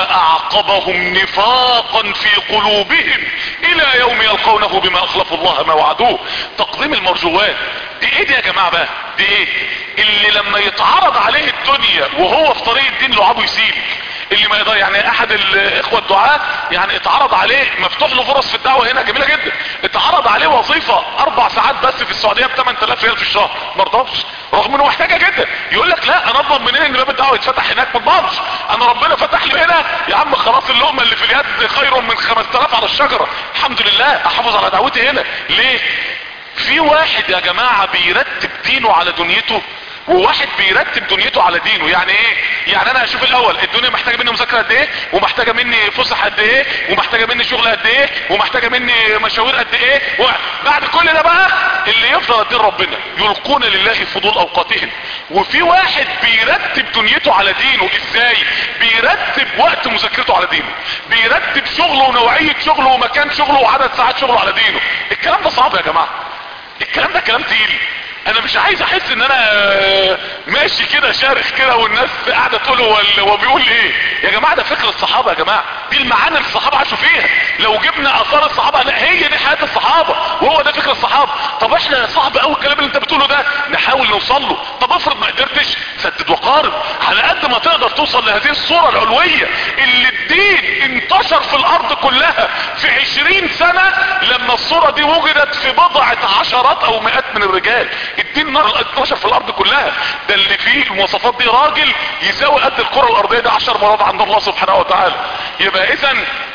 فاعقبهم نفاقا في قلوبهم الى يوم يلقونه بما اخلفوا الله ما وعدوه تقديم المرجوات دي ايه دي يا جماعة بقى دي ايه اللي لما يتعرض عليه الدنيا وهو في طريق الدين لعبه يسيب اللي ما يقدر يعني احد الاخوة الدعاء يعني اتعرض عليه مفتوح له فرص في الدعوة هنا جميلة جدا اتعرض عليه وظيفة اربع ساعات بس في السعودية ب 8000 ريال في الشهر ما رضاش رغم انه محتاجة جدا يقول لك لا انا اضمن منين ان باب الدعوة يتفتح هناك ما اضمنش انا ربنا فتح لي هنا يا عم خلاص اللقمة اللي في اليد خير من 5000 على الشجرة الحمد لله احافظ على دعوتي هنا ليه في واحد يا جماعة بيرتب دينه على دنيته وواحد بيرتب دنيته على دينه يعني ايه يعني انا اشوف الاول الدنيا محتاجه مني مذاكره قد ايه ومحتاجه مني فسح قد ايه ومحتاجه مني شغل قد ايه ومحتاجه مني مشاوير قد ايه بعد كل ده بقى اللي يفضل دين ربنا يلقون لله فضول اوقاتهم وفي واحد بيرتب دنيته على دينه ازاي بيرتب وقت مذاكرته على دينه بيرتب شغله ونوعيه شغله ومكان شغله وعدد ساعات شغله على دينه الكلام ده صعب يا جماعه الكلام ده كلام تقيل انا مش عايز احس ان انا ماشي كده شارخ كده والناس قاعده تقول هو بيقول ايه يا جماعه ده فكر الصحابه يا جماعه دي المعاني اللي الصحابه عاشوا فيها لو جبنا اثار الصحابه لا هي دي حياه الصحابه وهو ده فكر الصحابه طب احنا صعب قوي الكلام اللي انت بتقوله ده نحاول نوصل له طب افرض ما قدرتش سدد وقارب على قد ما تقدر توصل لهذه الصوره العلويه اللي الدين انتشر في الارض كلها في عشرين سنه لما الصوره دي وجدت في بضعه عشرات او مئات من الرجال الدين انتشر في الارض كلها ده اللي فيه المواصفات دي راجل يساوي قد الكره الارضيه ده عشر مرات عند الله سبحانه وتعالى يبقى اذا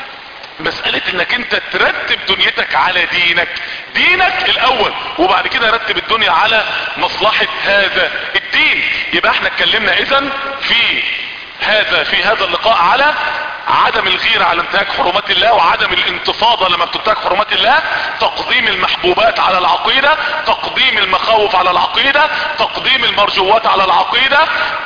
مسألة انك انت ترتب دنيتك على دينك دينك الاول وبعد كده رتب الدنيا على مصلحة هذا الدين يبقى احنا اتكلمنا اذا في هذا في هذا اللقاء على عدم الغيرة على انتهاك حرمات الله وعدم الانتفاضة لما بتنتهك حرمات الله تقديم المحبوبات على العقيدة تقديم المخاوف على العقيدة تقديم المرجوات على العقيدة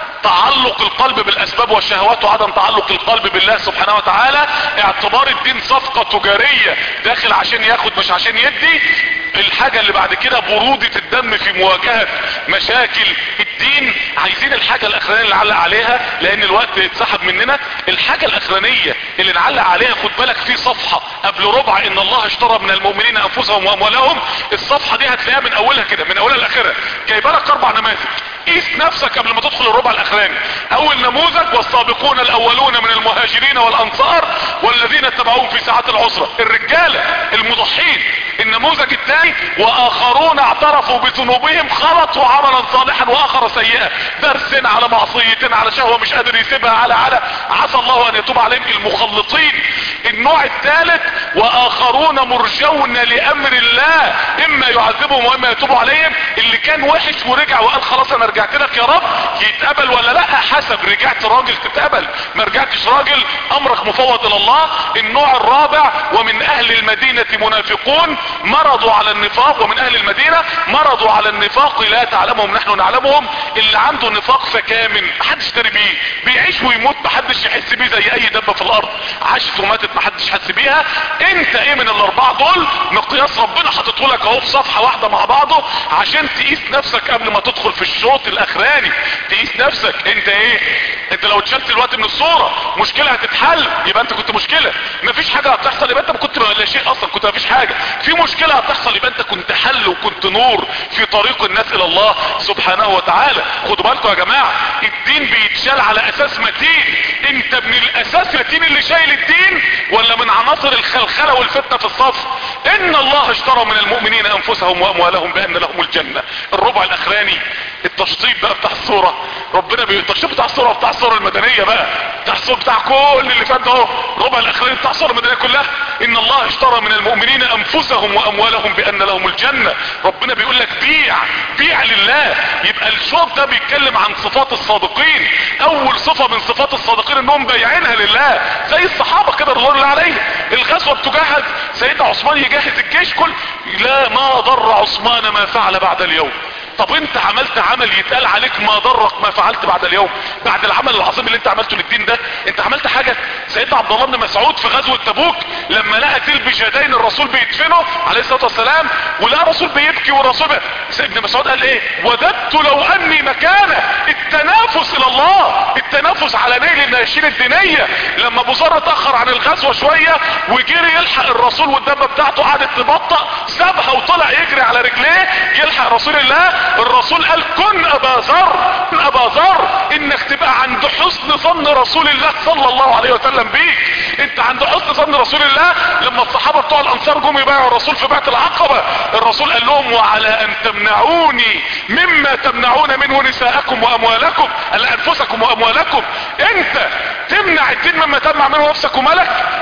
تعلق القلب بالاسباب والشهوات وعدم تعلق القلب بالله سبحانه وتعالى اعتبار الدين صفقة تجارية داخل عشان ياخد مش عشان يدي الحاجة اللي بعد كده برودة الدم في مواجهة مشاكل الدين عايزين الحاجة الاخرانية اللي نعلق عليها لان الوقت اتسحب مننا الحاجة الاخرانية اللي نعلق عليها خد بالك في صفحة قبل ربع ان الله اشترى من المؤمنين انفسهم واموالهم الصفحة دي هتلاقيها من اولها كده من اولها لاخرها جايبه لك اربع نماذج قيس نفسك قبل ما تدخل الربع الاخراني اول نموذج والسابقون الاولون من المهاجرين والانصار والذين اتبعوهم في ساعات العسرة الرجالة المضحين النموذج الثاني واخرون اعترفوا بذنوبهم خلطوا عملا صالحا واخر سيئا درس على معصية على شهوة مش قادر يسيبها على على عسى الله ان يتوب عليهم المخلطين النوع الثالث واخرون مرجون لامر الله اما يعذبهم واما يتوب عليهم اللي كان وحش ورجع وقال خلاص انا رجعت لك يا رب يتقبل ولا لا حسب رجعت راجل تتقبل ما رجعتش راجل امرك مفوض الى الله النوع الرابع ومن اهل المدينة منافقون مرضوا على النفاق ومن اهل المدينة مرضوا على النفاق لا تعلمهم نحن نعلمهم اللي عنده نفاق فكامن محدش تاني بيه بيعيش ويموت محدش يحس بيه زي اي دبة في الارض عاشت وماتت محدش حس بيها انت ايه من الاربعة دول مقياس ربنا حاططه لك اهو في صفحة واحدة مع بعضه عشان تقيس نفسك قبل ما تدخل في الشوط الاخراني تقيس نفسك انت ايه انت لو اتشلت الوقت من الصورة مشكلة هتتحل يبقى انت كنت مشكلة مفيش حاجة هتحصل يبقى انت ما كنت لا شيء اصلا كنت مفيش حاجة في مشكلة هتحصل يبقى انت كنت حل وكنت نور في طريق الناس الى الله سبحانه وتعالى خدوا بالكم يا جماعة الدين بيتشال على اساس متين انت من الاساس متين اللي شايل الدين ولا من عناصر الخلخلة والفتنة في الصف ان الله اشترى من المؤمنين انفسهم واموالهم بان لهم الجنة الربع الاخراني التشطيب بقى بتاع الصورة ربنا بي... التشطيب بتاع الصورة بتاع الصورة المدنية بقى بتاع الصورة بتاع كل اللي فات ده اهو الربع الاخراني بتاع الصورة المدنية كلها ان الله اشترى من المؤمنين انفسهم واموالهم بان لهم الجنة ربنا بيقول لك بيع بيع لله يبقى الشوط ده بيتكلم عن صفات الصادقين اول صفة من صفات الصادقين انهم بايعينها لله زي الصحابة كده رضوان الله عليهم الغزوة بتجهز سيدنا عثمان يجهز الجيش كل لا ما ضر عثمان ما فعل بعد اليوم طب انت عملت عمل يتقال عليك ما ضرك ما فعلت بعد اليوم بعد العمل العظيم اللي انت عملته للدين ده انت عملت حاجة سيدنا عبد الله بن مسعود في غزوة تبوك لما لقى تلبش يدين الرسول بيدفنه عليه الصلاة والسلام ولقى الرسول بيبكي والرسول بي... سيدنا مسعود قال ايه وددت لو اني مكانه التنافس الى الله التنافس على نيل الناشين الدينية لما ابو ذر اتاخر عن الغزوة شوية وجري يلحق الرسول والدبة بتاعته قعدت تبطأ سابها وطلع يجري على رجليه يلحق رسول الله الرسول قال كن ابا ذر كن ابا ذر انك تبقى عند حسن ظن رسول الله صلى الله عليه وسلم بيك انت عند حسن ظن رسول الله لما الصحابة بتوع الانصار جم يبايعوا الرسول في بيعة العقبة الرسول قال لهم وعلى ان تمنعوني مما تمنعون منه نساءكم واموالكم قال انفسكم واموالكم انت تمنع الدين مما تمنع منه نفسك ومالك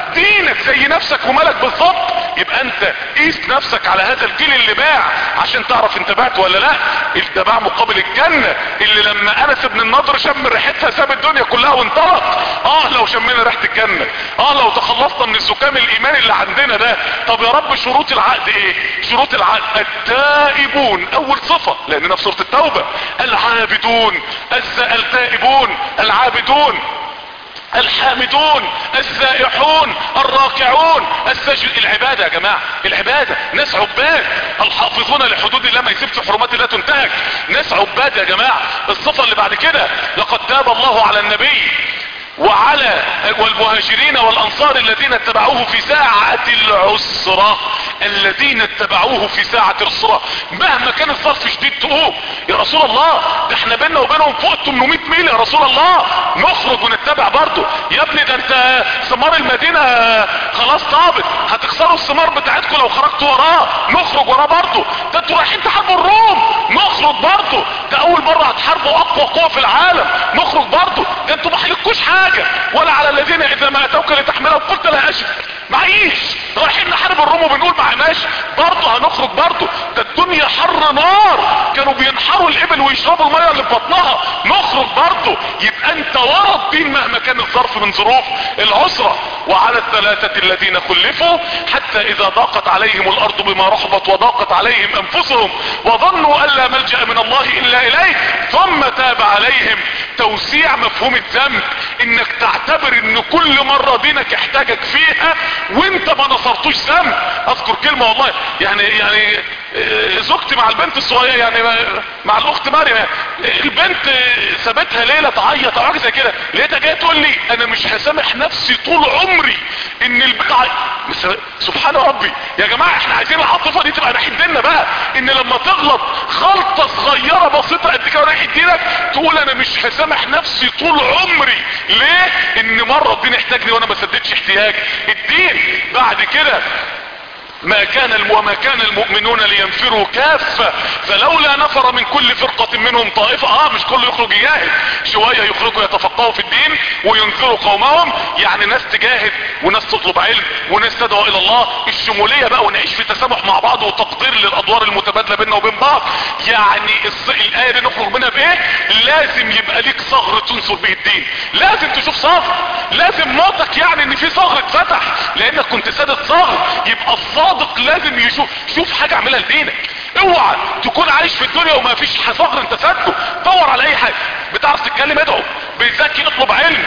دينك زي نفسك ومالك بالظبط يبقى انت قيس نفسك على هذا الجيل اللي باع عشان تعرف انت بعت ولا لا انت باع مقابل الجنة اللي لما انس بن النضر شم ريحتها ساب الدنيا كلها وانطلق اه لو شمينا ريحة الجنة اه لو تخلصنا من الزكام الايمان اللي عندنا ده طب يا رب شروط العقد ايه شروط العقد التائبون اول صفة لاننا في سورة التوبة العابدون التائبون العابدون الحامدون السائحون الراكعون السجد العبادة يا جماعة العبادة ناس عباد الحافظون لحدود الله ما يسيبش حرمات الله تنتهك ناس عباد يا جماعة الصفة اللي بعد كده لقد تاب الله على النبي وعلى والمهاجرين والانصار الذين اتبعوه في ساعة العسرة الذين اتبعوه في ساعة العسرة مهما كان الظرف شديد تقوم يا رسول الله ده احنا بينا وبينهم فوق 800 ميل يا رسول الله نخرج ونتبع برضه يا ابني ده انت ثمار المدينة خلاص طابت هتخسروا الثمار بتاعتكم لو خرجتوا وراه نخرج وراه برضه ده انتوا رايحين تحاربوا الروم نخرج برضه ده اول مرة هتحاربوا اقوى قوة في العالم نخرج برضه ده انتوا ما حلتكوش حاجة حاجة ولا على الذين اذا ما اتوك لتحملهم قلت لا اشهد معيش رايحين نحارب الروم وبنقول معناش برضه هنخرج برضه ده الدنيا حر نار كانوا بينحروا الابل ويشربوا المية اللي في بطنها نخرج برضه يبقى انت ورا الدين مهما كان الظرف من ظروف العسرة وعلى الثلاثة الذين خلفوا حتى اذا ضاقت عليهم الارض بما رحبت وضاقت عليهم انفسهم وظنوا ان لا ملجأ من الله الا اليه ثم تاب عليهم توسيع مفهوم الذنب انك تعتبر ان كل مرة دينك يحتاجك فيها وانت ما نصرتوش ذنب اذكر كلمة والله يعني يعني زوجتي مع البنت الصغيرة يعني مع الاخت مريم البنت سابتها ليلة تعيط او حاجة زي كده لقيتها جاية تقول لي انا مش هسامح نفسي طول عمري ان البنت سبحان ربي يا جماعة احنا عايزين العاطفة دي تبقى ناحية ديننا بقى ان لما تغلط غلطة صغيرة بسيطة قد كده ناحية دينك تقول انا مش هسامح نفسي طول عمري ليه ان مرة الدين احتاجني وانا ما سددتش احتياج الدين بعد كده ما كان وما كان المؤمنون لينفروا كافة فلولا نفر من كل فرقة منهم طائفة اه مش كله يخرج يجاهد شوية يخرجوا يتفقهوا في الدين وينذروا قومهم يعني ناس تجاهد وناس تطلب علم وناس تدعو الى الله الشمولية بقى ونعيش في تسامح مع بعض وتقدير للادوار المتبادلة بيننا وبين بعض يعني الاية دي نخرج منها بايه لازم يبقى ليك صغر تنصر به الدين لازم تشوف صغر لازم موتك يعني ان في صغر اتفتح لانك كنت سادة صغر يبقى الصغر الصادق لازم يشوف شوف حاجة اعملها لدينك اوعى تكون عايش في الدنيا وما فيش صغر انت سادته دور على اي حاجة بتعرف تتكلم ادعو بيذاكي اطلب علم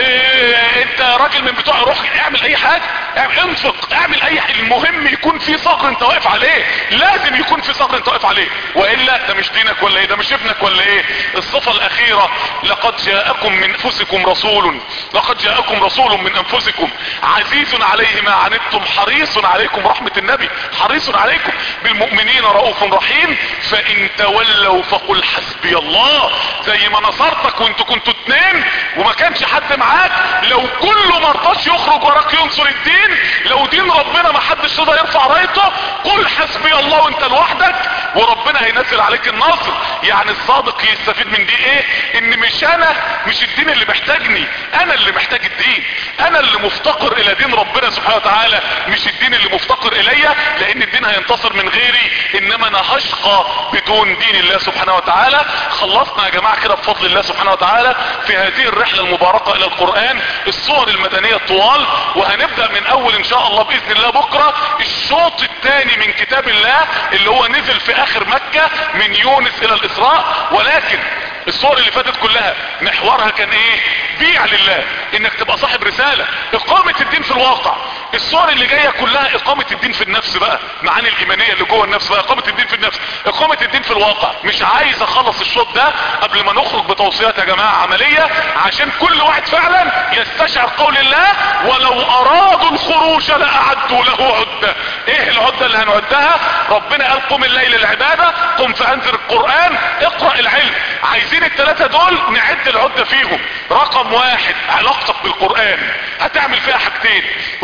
إيه انت راجل من بتوع روح اعمل اي حاجة اعمل انفق اعمل اي حاجة المهم يكون في صغر انت واقف عليه لازم يكون في صغر انت واقف عليه والا ده مش دينك ولا ايه ده مش ابنك ولا ايه الصفة الاخيرة لقد جاءكم من انفسكم رسول لقد جاءكم رسول من انفسكم عزيز عليه ما عنتم حريص عليكم رحمة النبي حريص عليكم بالمؤمنين رؤوف رحيم فان تولوا فقل حسبي الله زي ما نصرتك وانتوا كنتوا اتنين وما كانش حد معاك لو كله مرضاش يخرج وراك ينصر الدين لو دين ربنا ما حدش رضى يرفع رايته قل حسبي الله وانت لوحدك وربنا هينزل عليك النصر يعني الصادق يستفيد من دي ايه ان مش انا مش الدين اللي محتاجني انا اللي محتاج الدين انا اللي مفتقر الى دين ربنا سبحانه وتعالى مش الدين اللي مفتقر الي لان الدين هينتصر من غيري انما انا هشقى بدون دين الله سبحانه وتعالى خلصنا يا جماعة كده بفضل الله سبحانه وتعالى في هذه الرحلة المباركة الى القرآن الصور المدنية الطوال وهنبدأ من اول ان شاء الله باذن الله بكرة الشوط الثاني من كتاب الله اللي هو نزل في اخر مكة من يونس الى الاسراء ولكن الصور اللي فاتت كلها محورها كان ايه بيع لله انك تبقى صاحب رسالة اقامة الدين في الواقع الصور اللي جاية كلها اقامة الدين في النفس بقى معاني الايمانية اللي جوه النفس بقى اقامة الدين في النفس اقامة الدين في الواقع مش عايز اخلص الشوط ده قبل ما نخرج بتوصيات يا جماعة عملية عشان كل واحد فعلا يستشعر قول الله ولو ارادوا الخروج لاعدوا له عدة ايه العدة اللي هنعدها ربنا قال قم الليل العبادة قم فانذر القرآن اقرأ العلم عايزين الثلاثة دول نعد العدة فيهم رقم واحد علاقتك بالقرآن هتعمل فيها حاجتين روح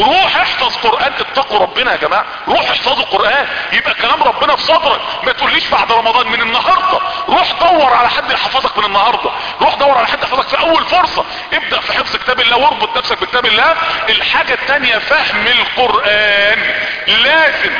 احفظ قرآن اتقوا ربنا يا جماعة روح احفظوا قرآن يبقى كلام ربنا في صدرك ما تقوليش بعد رمضان من النهاردة روح دور على حد يحفظك من النهاردة روح دور على حد يحفظك في اول فرصة ابدأ في حفظ كتاب الله واربط نفسك بكتاب الله الحاجة التانية فهم القرآن لازم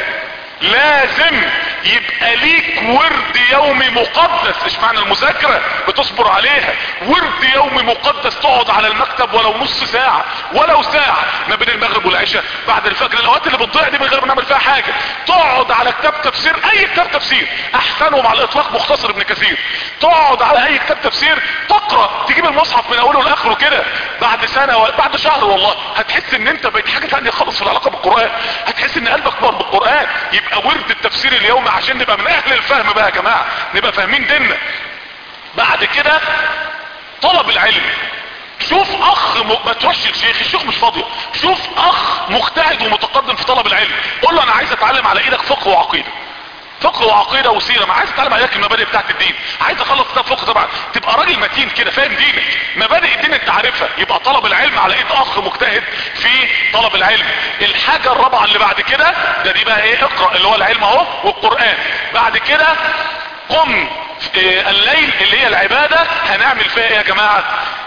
لازم يبقى ليك ورد يومي مقدس ايش معنى المذاكرة بتصبر عليها ورد يومي مقدس تقعد على المكتب ولو نص ساعة ولو ساعة ما بين المغرب والعشاء بعد الفجر الاوقات اللي بتضيع دي من غير ما نعمل فيها حاجة تقعد على كتاب تفسير اي كتاب تفسير احسنهم على الاطلاق مختصر ابن كثير تقعد على اي كتاب تفسير تقرأ تجيب المصحف من اوله لاخره كده بعد سنة و... بعد شهر والله هتحس ان انت بقيت حاجة تانية خالص في العلاقة بالقرآن هتحس ان قلبك نار بالقرآن يبقى ورد التفسير اليومي عشان نبقى من اهل الفهم بقى يا جماعة نبقى فاهمين ديننا بعد كده طلب العلم شوف اخ م... ما تروحش الشيخ الشيخ مش فاضي شوف اخ مجتهد ومتقدم في طلب العلم قول له انا عايز اتعلم على ايدك فقه وعقيده فقه وعقيده وسيره ما عايز اتعلم عليك المبادئ بتاعت الدين عايز اخلص كتاب فقه طبعا تبقى راجل متين كده فاهم دينك مبادئ الدين انت عارفها يبقى طلب العلم على ايد اخ مجتهد في طلب العلم الحاجه الرابعه اللي بعد كده ده دي بقى ايه اقرا اللي هو العلم اهو والقران بعد كده قم إيه الليل اللي هي العباده هنعمل فيها ايه يا جماعه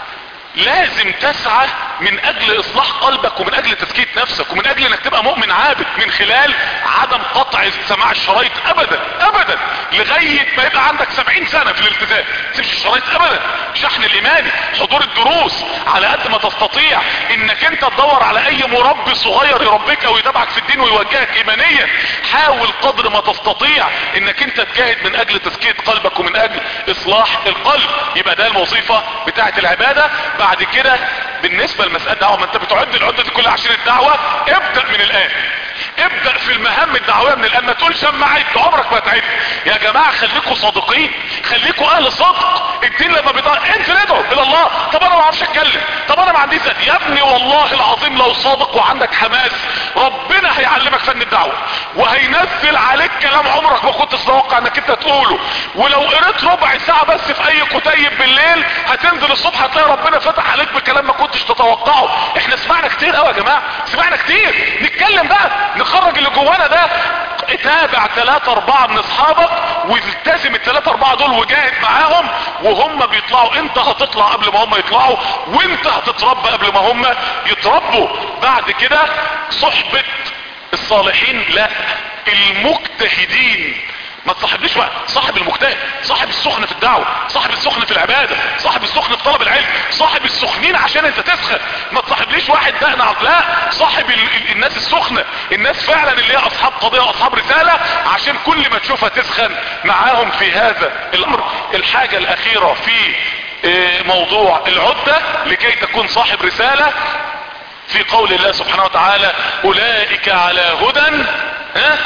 لازم تسعى من اجل اصلاح قلبك ومن اجل تزكية نفسك ومن اجل انك تبقى مؤمن عابد من خلال عدم قطع سماع الشرايط ابدا ابدا لغاية ما يبقى عندك سبعين سنة في الالتزام تمشي الشرايط ابدا شحن الايماني حضور الدروس على قد ما تستطيع انك انت تدور على اي مربي صغير يربيك او يتابعك في الدين ويوجهك ايمانيا حاول قدر ما تستطيع انك انت تجاهد من اجل تزكية قلبك ومن اجل اصلاح القلب يبقى ده الوظيفة بتاعة العبادة بعد كده بالنسبة لمسألة دعوة ما انت بتعد العدة دي كلها عشان الدعوة ابدأ من الان ابدأ في المهام الدعوية من الان ما تقولش اما عد عمرك ما تعد يا جماعة خليكوا صادقين خليكوا اهل صدق الدين لما بيضاء انت ندعو الى الله طب انا ما اعرفش اتكلم طب انا ما عنديش زد يا ابني والله العظيم لو صادق وعندك حماس ربنا هيعلمك فن الدعوة وهينزل عليك كلام عمرك ما كنت تتوقع انك انت تقوله ولو قريت ربع ساعة بس في اي كتيب بالليل هتنزل الصبح هتلاقي ربنا فتح عليك بكلام ما كنتش تتوقعه احنا سمعنا كتير قوي يا جماعة سمعنا كتير نتكلم بقى نخرج اللي جوانا ده اتابع ثلاثة اربعة من اصحابك والتزم الثلاثة اربعة دول وجاهد معاهم وهم بيطلعوا انت هتطلع قبل ما هم يطلعوا وانت هتتربى قبل ما هم يتربوا بعد كده صحبة الصالحين لا المجتهدين ما تصاحبنيش بقى صاحب المجتهد صاحب السخن في الدعوة صاحب السخن في العبادة صاحب السخن في طلب العلم صاحب السخنين عشان انت تسخن ما تصاحبليش واحد دقن لا صاحب ال ال الناس السخنة الناس فعلا اللي هي اصحاب قضية واصحاب رسالة عشان كل ما تشوفها تسخن معاهم في هذا الامر الحاجة الاخيرة في موضوع العدة لكي تكون صاحب رسالة في قول الله سبحانه وتعالى اولئك على هدى ها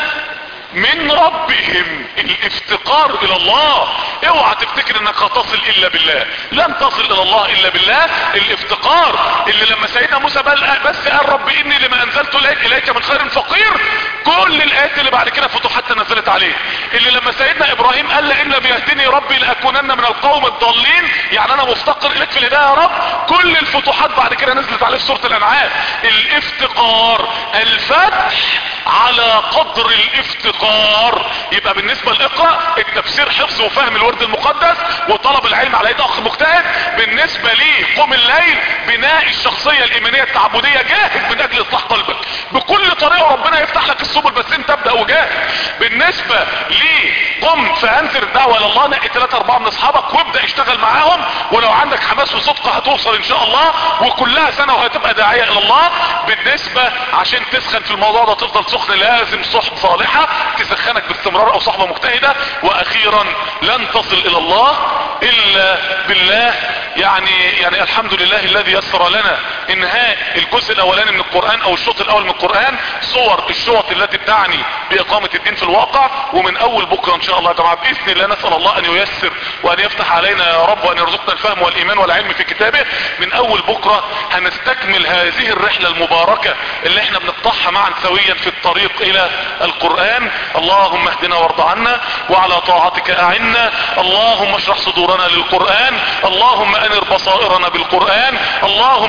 من ربهم الافتقار الى الله اوعى تفتكر انك هتصل الا بالله لن تصل الى الله الا بالله الافتقار اللي لما سيدنا موسى بس قال رب اني لما انزلت اليك من خير فقير كل الايات اللي بعد كده فتوحات نزلت عليه اللي لما سيدنا ابراهيم قال لان لم يهدني ربي لاكونن من القوم الضالين يعني انا مفتقر اليك في الهدايه يا رب كل الفتوحات بعد كده نزلت عليه في سوره الانعام الافتقار الفتح على قدر الافتقار يبقى بالنسبة للاقرأ التفسير حفظ وفهم الورد المقدس وطلب العلم على يد اخ مجتهد بالنسبة لي قم الليل بناء الشخصية الايمانية التعبدية جاهد من اجل اصلاح قلبك بكل طريقة ربنا يفتح لك السبل بس انت ابدأ وجاهد بالنسبة لي قم فانذر الدعوة الى الله نقي ثلاثة اربعة من اصحابك وابدأ اشتغل معاهم ولو عندك حماس وصدق هتوصل ان شاء الله وكلها سنة وهتبقى داعية الى الله بالنسبة عشان تسخن في الموضوع ده تفضل سخن لازم صحب صالحة تسخنك باستمرار او صحبة مجتهدة واخيرا لن تصل الى الله الا بالله يعني يعني الحمد لله الذي يسر لنا انهاء الجزء الاولاني من القرآن او الشوط الاول من القرآن صور الشوط التي تعني باقامة الدين في الواقع ومن اول بكرة ان شاء الله يا جماعة باذن الله نسأل الله ان ييسر وان يفتح علينا يا رب وان يرزقنا الفهم والايمان والعلم في كتابه من اول بكرة هنستكمل هذه الرحلة المباركة اللي احنا بنقطعها معا سويا في الطريق الى القرآن اللهم اهدنا وارض عنا وعلى طاعتك اعنا اللهم اشرح صدورنا للقرآن اللهم انر بصائرنا بالقرآن اللهم افتح علينا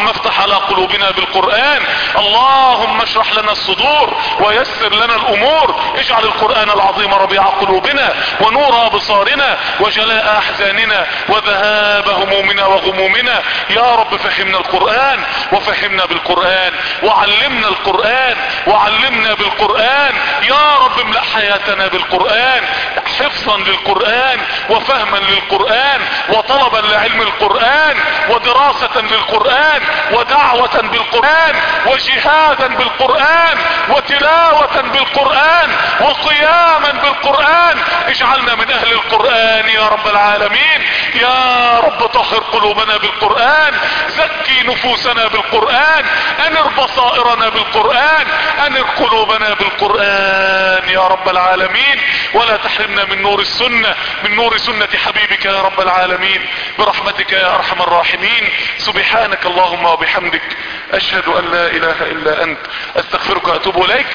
على قلوبنا بالقرآن اللهم اشرح لنا الصدور ويسر لنا الامور اجعل القرآن العظيم ربيع قلوبنا ونور ابصارنا وجلاء احزاننا وذهاب همومنا وغمومنا يا رب فهمنا القرآن وفهمنا بالقرآن وعلمنا القرآن وعلمنا بالقرآن يا رب املأ حياتنا بالقرآن حفظا للقرآن وفهما للقرآن وطلبا لعلم القرآن ودراسة للقرآن ودعوة بالقرآن وجهادا بالقرآن وتلاوة بالقرآن وقياما بالقرآن اجعلنا من اهل القرآن يا رب العالمين يا رب طهر قلوبنا بالقرآن زكي نفوسنا بالقرآن انر بصائرنا بالقرآن انر قلوبنا بالقرآن يا رب العالمين ولا تحرمنا من نور السنة من نور سنة حبيبك يا رب العالمين برحمتك يا ارحم الراحمين سبحانك اللهم وبحمدك اشهد ان لا اله الا انت استغفرك واتوب اليك